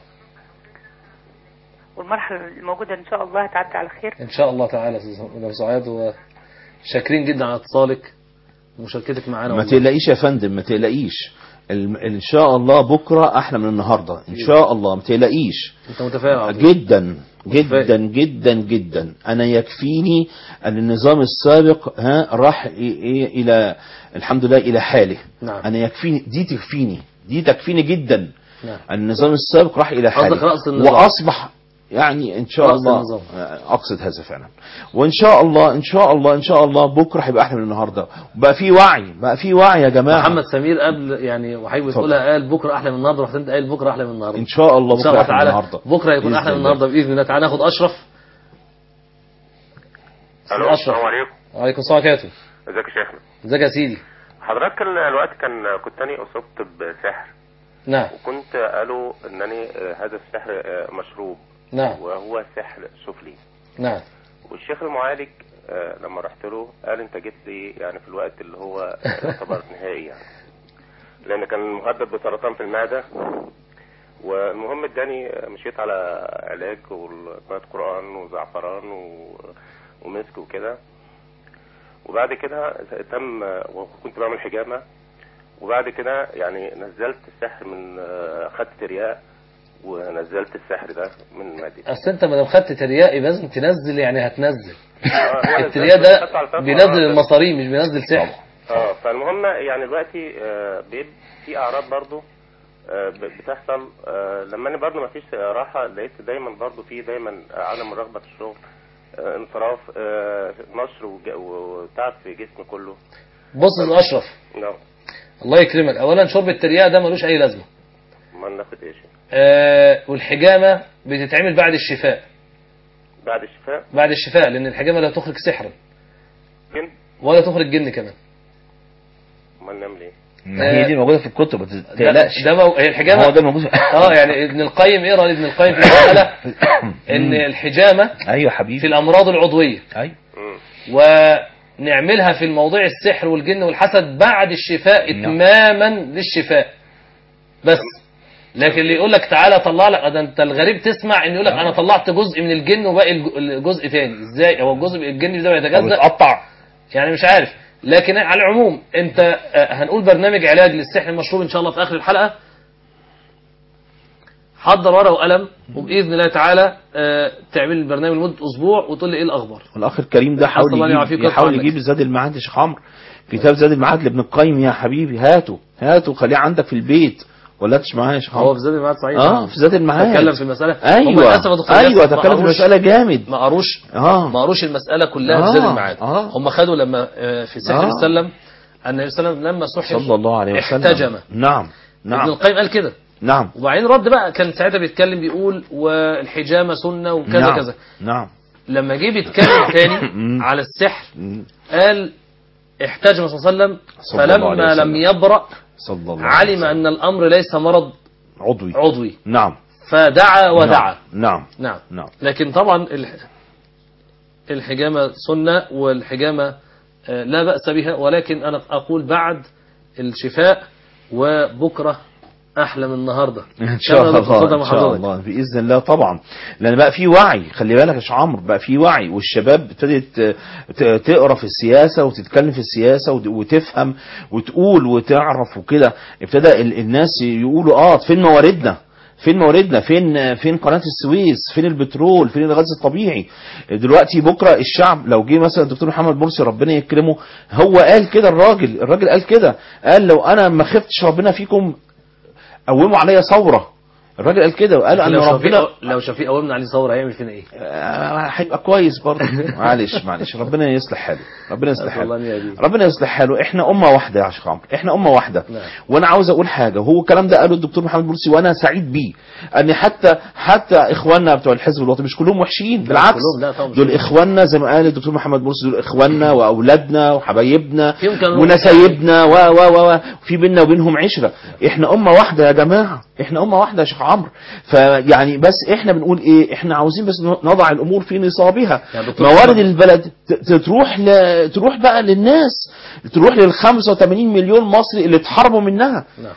والمرحله الموجوده ان شاء الله هتعدي على خير ان شاء الله تعالى يا استاذ مدام سعاد وشاكرين جدا على اتصالك ومشاركتك معانا ما والله. تقلقيش يا فندم ما تقلقيش الم- ان شاء الله بكره احلى من النهارده ان شاء الله ما تقلقيش انت متفائل على طول. جدا جدا جدا جدا انا يكفيني ان النظام السابق ها راح إيه- إيه الى الحمد لله الى حاله نعم. انا يكفيني دي تكفيني دي تكفيني جدا نعم النظام السابق راح الى قصدك حاله رأس النظام. واصبح يعني ان شاء رأس الله النظام. اقصد هذا فعلا وان شاء الله ان شاء الله ان شاء الله بكره هيبقى احلى من النهارده بقى في وعي بقى في وعي يا جماعه محمد سمير قبل يعني وحضرتك بتقولها قال بكره احلى من النهارده رحت انت قايل بكره احلى من النهارده ان شاء الله ان شاء بكره الله احلى من تعالى النهارده بكره يكون بإذن احلى من الله. النهارده باذن الله تعالى ناخد اشرف الو أشرف. السلام عليكم وعليكم السلام وبركاته ازيك يا شيخنا ازيك يا سيدي حضرتك ال- الوقت كان كنت اني اصبت بسحر نعم وكنت قالوا انني آه، هذا السحر آه، مشروب نعم وهو سحر سفلي نعم والشيخ المعالج آه، لما رحت له قال انت جيت لي يعني في الوقت اللي هو آه، يعتبر نهائي يعني لان كان مهدد بسرطان في المعده والمهم اداني آه، مشيت على علاج وقراءة قرآن وزعفران و- ومسك وكده وبعد كده تم وكنت بعمل حجامة وبعد كده يعني نزلت السحر من آه، خدت ترياق ونزلت السحر ده من معدتي اصل انت ما دام خدت ترياق يبقى لازم تنزل يعني هتنزل هو الترياق نزلت ده خدته على الفترة بينزل آه، المصارين مش بينزل سحر اه فالمهم يعني دلوقتي آه، بيب- في اعراض برضو آه، ب- بتحصل آه، لما انا برضو ما فيش راحه لقيت دايما برضو في دايما عدم الرغبه في الشغل آه، انصراف آه، نشر وج- وتعب في جسمي كله بص يا أستاذ اشرف نعم الله يكرمك اولا شرب الترياق ده ملوش اي لازمه ما ناخد ايش آه والحجامه بتتعمل بعد الشفاء بعد الشفاء بعد الشفاء لان الحجامه لا تخرج سحرا جن ولا تخرج جن كمان ما نعمل ايه ما هي دي موجوده في الكتب ما ده, تقلقش ده مو... هي الحجامه هو ده موجود اه يعني ابن القيم ايه رأي ابن القيم في المساله ان الحجامه ايوه حبيبي في الامراض العضويه ايوه ونعملها في الموضوع السحر والجن والحسد بعد الشفاء اتماما للشفاء بس لكن اللي يقول لك تعالى طلع لك ده انت الغريب تسمع ان يقول لك انا طلعت جزء من الجن وباقي الج- الجزء تاني ازاي هو الجزء الجن ده بيتجزأ بيتقطع يعني مش عارف لكن على العموم انت آه، هنقول برنامج علاج للسحر المشروب ان شاء الله في اخر الحلقه حضر ورقه وقلم وباذن الله تعالى آه، تعمل البرنامج لمده اسبوع وتقول لي ايه الاخبار الاخ الكريم ده حاول الله يعافيك يجيب ويرفع يحاول عنك. يجيب زاد المعاد يا شيخ عمرو كتاب زاد المعاد لابن القيم يا حبيبي هاته هاته خليه عندك في البيت ولا تش معايا يا شيخ عمرو هو في زاد المعاد صحيح اه في زاد المعاد تكلم في المساله هم ايوه للاسف يا دكتور ايوه ياسر ما تكلم في قروش- المساله جامد ما قروش اه ما قروش المساله كلها آه، في زاد المعاد آه. هم خدوا لما آه، في سحر آه. السلم ان النبي صلى الله عليه وسلم لما سحر صلى الله عليه وسلم احتجم نعم ابن نعم القيم قال كده نعم وبعدين رد بقى كان ساعتها بيتكلم بيقول والحجامه سنه وكذا نعم. كذا نعم لما جه بيتكلم تاني على السحر قال احتجم صلى الله عليه وسلم صلى الله عليه فلما وسلم. لم يبرأ صلى الله عليه علم أن الأمر ليس مرض عضوي عضوي نعم فدعا ودعا نعم نعم نعم لكن طبعا الح- الحجامة سنة والحجامة آه، لا بأس بها ولكن أنا أقول بعد الشفاء وبكرة أحلى من النهاردة ان شاء كما الله بتفضل ان مع شاء حضرتك. الله باذن الله طبعا لان بقى في وعي خلي بالك يا شيخ عمرو بقى في وعي والشباب ابتدت ت- تقرا في السياسه وتتكلم في السياسه وت- وتفهم وتقول وتعرف وكده ابتدى ال- الناس يقولوا اه فين مواردنا فين مواردنا فين فين قناه السويس فين البترول فين الغاز الطبيعي دلوقتي بكره الشعب لو جه مثلا الدكتور محمد مرسي ربنا يكرمه هو قال كده الراجل الراجل قال كده قال لو انا ما خفتش ربنا فيكم قوموا عليا ثوره الراجل قال كده وقال ان لو ربنا شفيق لو شفيق قومنا عليه ثوره هيعمل فينا ايه؟ آه، هيبقى كويس برضه معلش معلش ربنا يصلح حاله ربنا يصلح أسأل الله حاله أن يهديه. ربنا يصلح حاله احنا امه واحده يا شيخ عمرو احنا امه واحده نعم. وانا عاوز اقول حاجه هو الكلام ده قاله الدكتور محمد مرسي وانا سعيد بيه ان حتى حتى اخواننا بتوع الحزب الوطني مش كلهم وحشين بالعكس كلهم لا طبعا مش دول كلهم. اخواننا زي ما قال الدكتور محمد مرسي دول اخواننا واولادنا وحبايبنا فيهم كانوا ونسايبنا و و و و في بيننا وبينهم عشره احنا امه واحده يا جماعه احنا امه واحده يا شيخ عمرو فيعني بس احنا بنقول ايه احنا عاوزين بس نضع الامور في نصابها يا دكتور موارد محمد. البلد ت- ت- تروح ل... تروح بقى للناس تروح لل 85 مليون مصري اللي اتحرموا منها نعم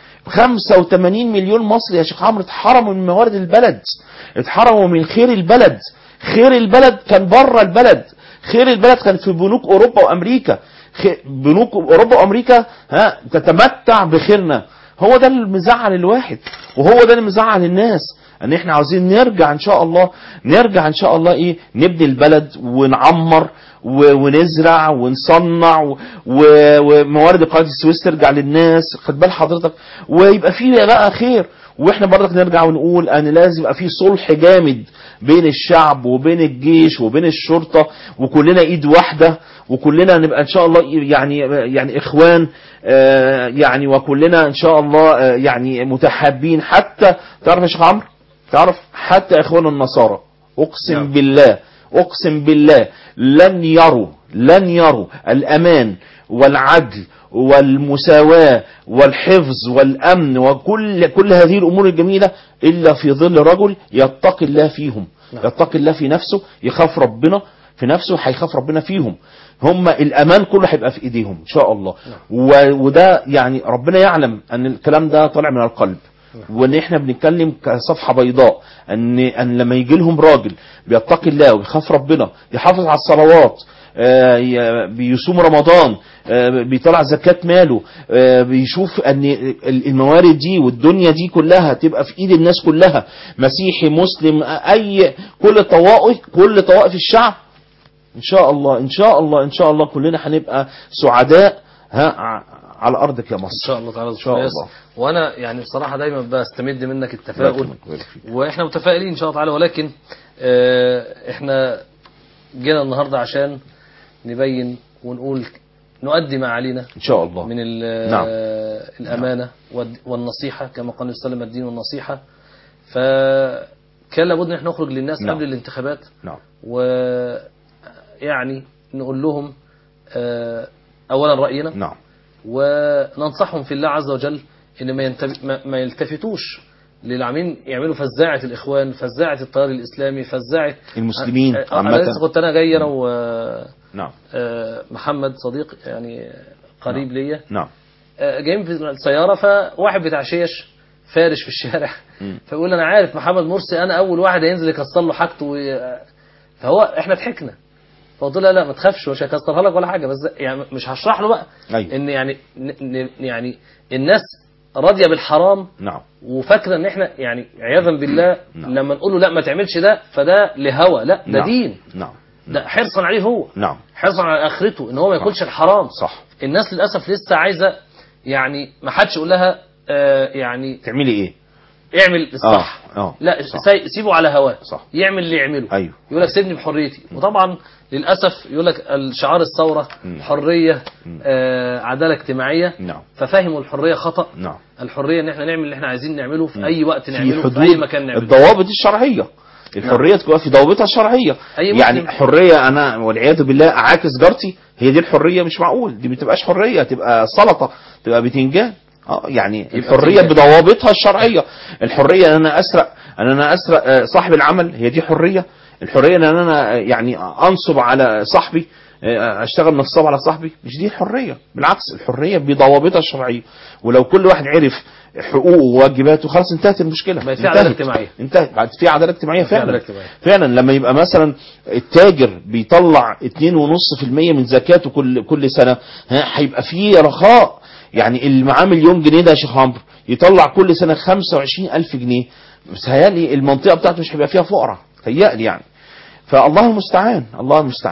85 مليون مصري يا شيخ عمرو اتحرموا من موارد البلد اتحرموا من خير البلد خير البلد كان بره البلد خير البلد كان في بنوك اوروبا وامريكا خ- بنوك اوروبا وامريكا ها تتمتع بخيرنا هو ده اللي مزعل الواحد وهو ده اللي مزعل الناس ان احنا عاوزين نرجع ان شاء الله نرجع ان شاء الله ايه نبني البلد ونعمر و- ونزرع ونصنع و- و- وموارد قناه السويس ترجع للناس خد بال حضرتك ويبقى فيه بقى خير واحنا برضك نرجع ونقول ان لازم يبقى في صلح جامد بين الشعب وبين الجيش وبين الشرطه وكلنا ايد واحده وكلنا نبقى ان شاء الله يعني يعني اخوان آه، يعني وكلنا ان شاء الله آه، يعني متحابين حتى تعرف يا شيخ عمرو تعرف حتى اخوان النصارى اقسم نعم. بالله اقسم بالله لن يروا لن يروا الامان والعدل والمساواة والحفظ والأمن وكل كل هذه الأمور الجميلة إلا في ظل رجل يتقي الله فيهم نعم. يتقي الله في نفسه يخاف ربنا في نفسه هيخاف ربنا فيهم هم الأمان كله هيبقى في إيديهم إن شاء الله و- وده يعني ربنا يعلم أن الكلام ده طالع من القلب وان احنا بنتكلم كصفحه بيضاء ان ان لما يجي لهم راجل بيتقي الله ويخاف ربنا يحافظ على الصلوات آه، ي- بيصوم رمضان آه، بيطلع زكاة ماله آه، بيشوف ان ال- الموارد دي والدنيا دي كلها تبقى في ايد الناس كلها مسيحي مسلم اي كل الطوائف كل طوائف الشعب ان شاء الله ان شاء الله ان شاء الله كلنا هنبقى سعداء ها ع- على ارضك يا مصر ان شاء الله تعالى ان شاء ياسر. الله وانا يعني بصراحه دايما بستمد منك التفاؤل بارك فيك. واحنا متفائلين ان شاء الله تعالى ولكن آه، احنا جينا النهارده عشان نبين ونقول نؤدي ما علينا ان شاء الله من ال- نعم. آه، الامانه والد- والنصيحه كما قال النبي صلى الله عليه وسلم الدين والنصيحه فكان لابد ان احنا نخرج للناس نعم. قبل الانتخابات نعم ويعني نقول لهم آه، اولا راينا نعم وننصحهم في الله عز وجل ان ما, ينتف... ما- ما يلتفتوش للي عاملين يعملوا فزاعه الاخوان فزاعه التيار الاسلامي فزاعه المسلمين آه، آه، عامة. انا لسه كنت انا جاي انا نعم ومحمد صديق يعني قريب ليا نعم آه، جايين في السياره فواحد بتاع شيش فارش في الشارع مم. فيقول انا عارف محمد مرسي انا اول واحد هينزل يكسر له حاجته وي... فهو احنا ضحكنا فقلت له لا لا ما تخافش مش هيكسرها لك ولا حاجه بس يعني مش هشرح له بقى أيوة. ان يعني ن... ن... يعني الناس راضيه بالحرام نعم وفاكره ان احنا يعني عياذا بالله نعم. لما نقول له لا ما تعملش ده فده لهوى لا ده نعم. دين نعم ده حرصا عليه هو نعم حرصا على اخرته ان هو ما ياكلش الحرام صح الناس للاسف لسه عايزه يعني ما حدش يقول لها آه يعني تعملي ايه اعمل الصح اه اه لا صح. سي- سيبه على هواه صح يعمل اللي يعمله ايوه يقول لك سيبني بحريتي وطبعا للاسف يقول لك الشعار الثوره مم. حريه آه عداله اجتماعيه نعم ففهموا الحريه خطا نعم الحريه ان احنا نعمل اللي احنا عايزين نعمله في مم. اي وقت في نعمله في حدود اي مكان نعمله الضوابط الشرعية الحرية تبقى في ضوابطها الشرعية أي يعني مسلم. حرية أنا والعياذ بالله أعاكس جارتي هي دي الحرية مش معقول دي ما تبقاش حرية تبقى سلطة تبقى بتنجان اه يعني الحرية بتنجان. بضوابطها الشرعية الحرية ان انا اسرق ان انا اسرق آه، صاحب العمل هي دي حرية الحرية ان انا آه، يعني انصب على صاحبي آه، اشتغل نصاب على صاحبي مش دي حرية بالعكس الحرية بضوابطها الشرعية ولو كل واحد عرف حقوقه وواجباته خلاص انتهت المشكلة بقت في عدالة انتهت. اجتماعية. انتهت بعد في عدالة اجتماعية في فعلا عدالة اجتماعية. فعلا لما يبقى مثلا التاجر بيطلع 2.5% من زكاته كل كل سنة ها هيبقى فيه رخاء يعني اللي معاه مليون جنيه ده يا شيخ عمرو يطلع كل سنة 25000 جنيه بتهيألي المنطقة بتاعته مش هيبقى فيها فقراء تهيألي يعني فالله المستعان الله المستعان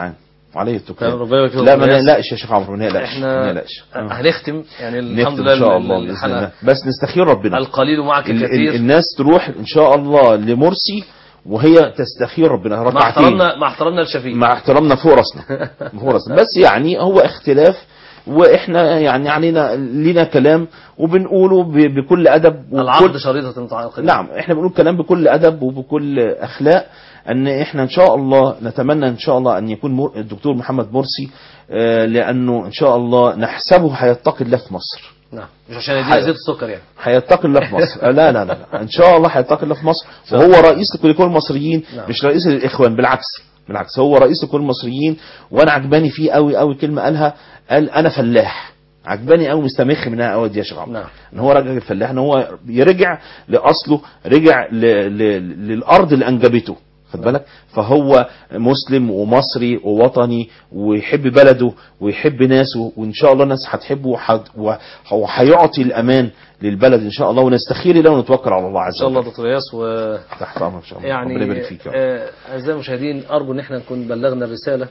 عليه التكلان ربنا يبارك فيك. لا ما نقلقش يا شيخ عمرو ما نقلقش ما احنا نقلقش آه. هنختم يعني الحمد نختم لله ان شاء الله ال- باذن الحلقة الله بس نستخير ربنا القليل معك ال- ال- كثير الناس تروح ان شاء الله لمرسي وهي تستخير ربنا مع ركعتين احترامنا مع احترامنا لشفيق مع احترامنا فوق راسنا فوق راسنا بس يعني هو اختلاف واحنا يعني علينا لينا كلام وبنقوله ب- بكل ادب العقد وبكل شريطة المتعاقدين نعم احنا بنقول كلام بكل ادب وبكل اخلاق ان احنا ان شاء الله نتمنى ان شاء الله ان يكون مر- الدكتور محمد مرسي آه، لانه ان شاء الله نحسبه هيتقي الله في مصر نعم مش عشان يدينا حي- زيت السكر يعني هيتقي الله في مصر آه، لا لا لا لا. ان شاء الله هيتقي الله في مصر وهو رئيس لكل كل المصريين نعم. مش رئيس للاخوان بالعكس بالعكس هو رئيس لكل المصريين وانا عجباني فيه قوي قوي كلمه قالها قال انا فلاح عجباني قوي مستمخ منها قوي دي يا شيخ عمرو نعم ان هو راجل فلاح ان هو يرجع لاصله رجع ل... ل... للارض اللي انجبته خد بالك فهو مسلم ومصري ووطني ويحب بلده ويحب ناسه وان شاء الله الناس هتحبه وح- وح- وهيعطي الامان للبلد ان شاء الله ونستخير الله ونتوكل على الله ان عز شاء الله وجل دكتور ياس و تحت امرك ان شاء الله يعني ربنا يبارك فيك يا رب. آه، اعزائي المشاهدين ارجو ان احنا نكون بلغنا الرساله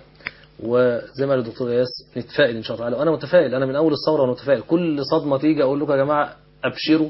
وزي ما قال الدكتور ياس نتفائل ان شاء الله تعالى وانا متفائل انا من اول الثوره وانا متفائل كل صدمه تيجي اقول لكم يا جماعه ابشروا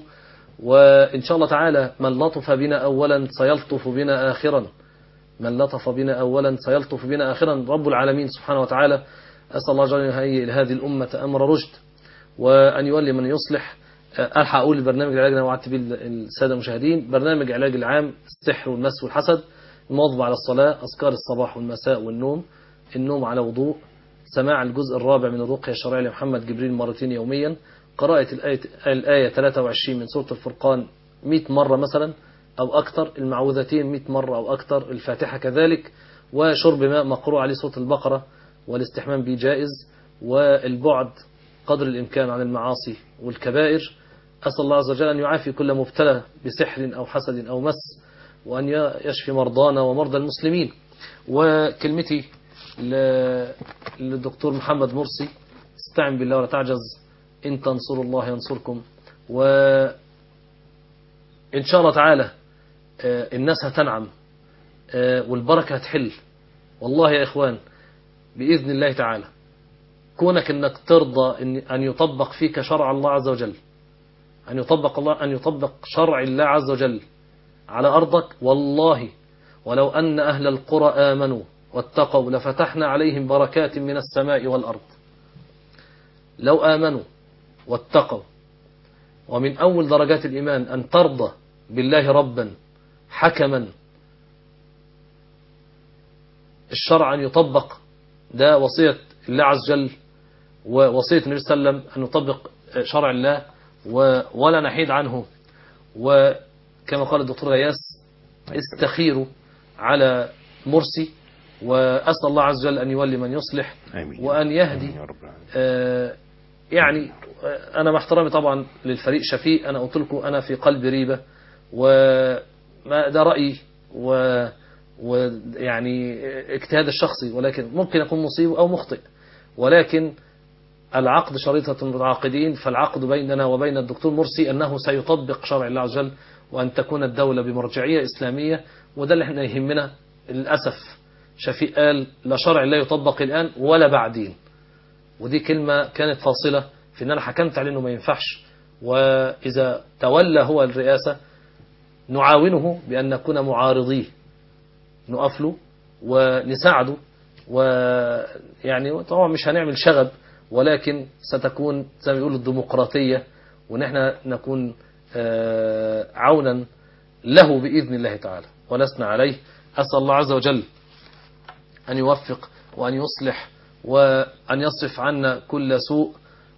وان شاء الله تعالى من لطف بنا اولا سيلطف بنا اخرا من لطف بنا اولا سيلطف بنا اخرا رب العالمين سبحانه وتعالى اسال الله جل وعلا ان يهيئ لهذه الامه امر رشد وان يولي من يصلح أه، الحق اقول البرنامج العلاج انا وعدت بيه الساده المشاهدين برنامج علاج العام السحر والمس والحسد المواظبه على الصلاه اذكار الصباح والمساء والنوم النوم على وضوء سماع الجزء الرابع من الرقيه الشرعيه لمحمد جبريل مرتين يوميا قراءه الايه الايه 23 من سوره الفرقان 100 مره مثلا او اكثر المعوذتين 100 مره او اكثر الفاتحه كذلك وشرب ماء مقروء عليه سوره البقره والاستحمام به جائز والبعد قدر الإمكان عن المعاصي والكبائر أسأل الله عز وجل أن يعافي كل مبتلى بسحر أو حسد أو مس وأن يشفي مرضانا ومرضى المسلمين وكلمتي ل- للدكتور محمد مرسي استعن بالله ولا تعجز إن تنصروا الله ينصركم وإن شاء الله تعالى آه، الناس هتنعم آه، والبركة هتحل والله يا إخوان بإذن الله تعالى كونك انك ترضى ان ان يطبق فيك شرع الله عز وجل ان يطبق الله ان يطبق شرع الله عز وجل على ارضك والله ولو ان اهل القرى امنوا واتقوا لفتحنا عليهم بركات من السماء والارض لو امنوا واتقوا ومن اول درجات الايمان ان ترضى بالله ربا حكما الشرع ان يطبق ده وصيه الله عز وجل ووصية النبي صلى الله عليه وسلم أن نطبق شرع الله و- ولا نحيد عنه وكما قال الدكتور غياس استخيروا على مرسي وأسأل الله عز وجل أن يولي من يصلح آمين. وأن يهدي آه، يعني آه، أنا مع احترامي طبعا للفريق شفيق أنا قلت لكم أنا في قلب ريبة وما ده رأيي و ويعني اجتهاد الشخصي ولكن ممكن أكون مصيب أو مخطئ ولكن العقد شريطة المتعاقدين فالعقد بيننا وبين الدكتور مرسي أنه سيطبق شرع الله عز وجل وأن تكون الدولة بمرجعية إسلامية وده اللي احنا يهمنا للأسف شفيق قال لا شرع الله يطبق الآن ولا بعدين ودي كلمة كانت فاصلة في أن أنا حكمت عليه أنه ما ينفعش وإذا تولى هو الرئاسة نعاونه بأن نكون معارضيه نقف له ونساعده ويعني طبعا مش هنعمل شغب ولكن ستكون زي ما بيقولوا الديمقراطية وان احنا نكون آه، عونا له بإذن الله تعالى ولسنا عليه أسأل الله عز وجل أن يوفق وأن يصلح وأن يصرف عنا كل سوء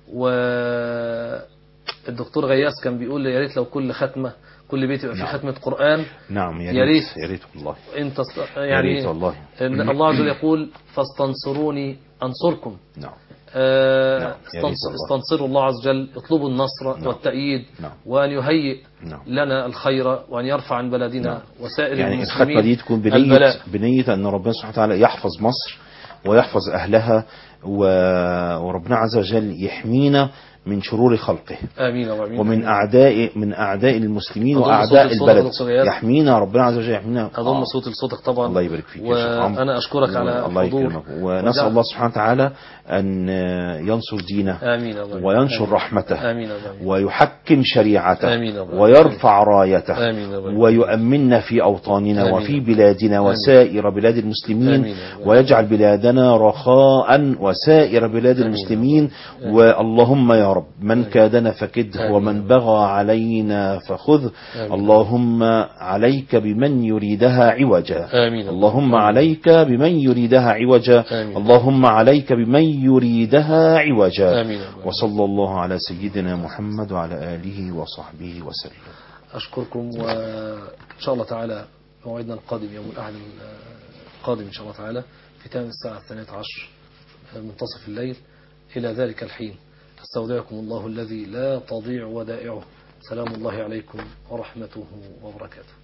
والدكتور غياس كان بيقول يا ريت لو كل ختمة كل بيت يبقى فيه نعم. ختمة قرآن نعم يا يا ريت ريت. يا ريت والله انت است- يا يعني ريت والله إن الله عز وجل يقول فاستنصروني أنصركم نعم آه، نعم، يا ريت استنص- والله. استنصروا الله عز وجل اطلبوا النصر والتأييد نعم. وأن يهيئ نعم. لنا الخير وأن يرفع عن بلدنا نعم. وسائر يعني المسلمين الختمة دي تكون بنية البلاء بنية أن ربنا سبحانه وتعالى يحفظ مصر ويحفظ أهلها و- وربنا عز وجل يحمينا من شرور خلقه امين يا رب امين ومن اعداء من اعداء المسلمين أضم واعداء صوت الصوت البلد دكتور إياد. يحمينا ربنا عز وجل يحمينا اضم آه. صوتي لصوتك طبعا الله يبارك فيك يا شيخ عمرو. وانا اشكرك على الله حضور يكرمك ونسال وجعل- الله سبحانه وتعالى ان ينصر دينه امين يا رب وينشر آمين. رحمته امين يا رب ويحكم شريعته آمين يا رب. ويرفع رايته آمين يا رب. ويؤمننا في أوطاننا آمين. وفي بلادنا آمين. وسائر بلاد المسلمين آمين يا رب. ويجعل بلادنا رخاء وسائر بلاد المسلمين واللهم يا رب من كادنا فكده آمين. ومن بغى علينا فخذ آمين. اللهم عليك بمن يريدها عوجا آمين. اللهم عليك بمن يريدها عوجا آمين. اللهم عليك بمن يريدها عوجا آمين يا رب. وصلى الله على سيدنا محمد وعلى آله وصحبه وسلم أشكركم وإن شاء الله تعالى موعدنا القادم يوم الأحد القادم إن شاء الله تعالى في تمام الساعة الثانية عشر منتصف الليل إلى ذلك الحين استودعكم الله الذي لا تضيع ودائعه سلام الله عليكم ورحمته وبركاته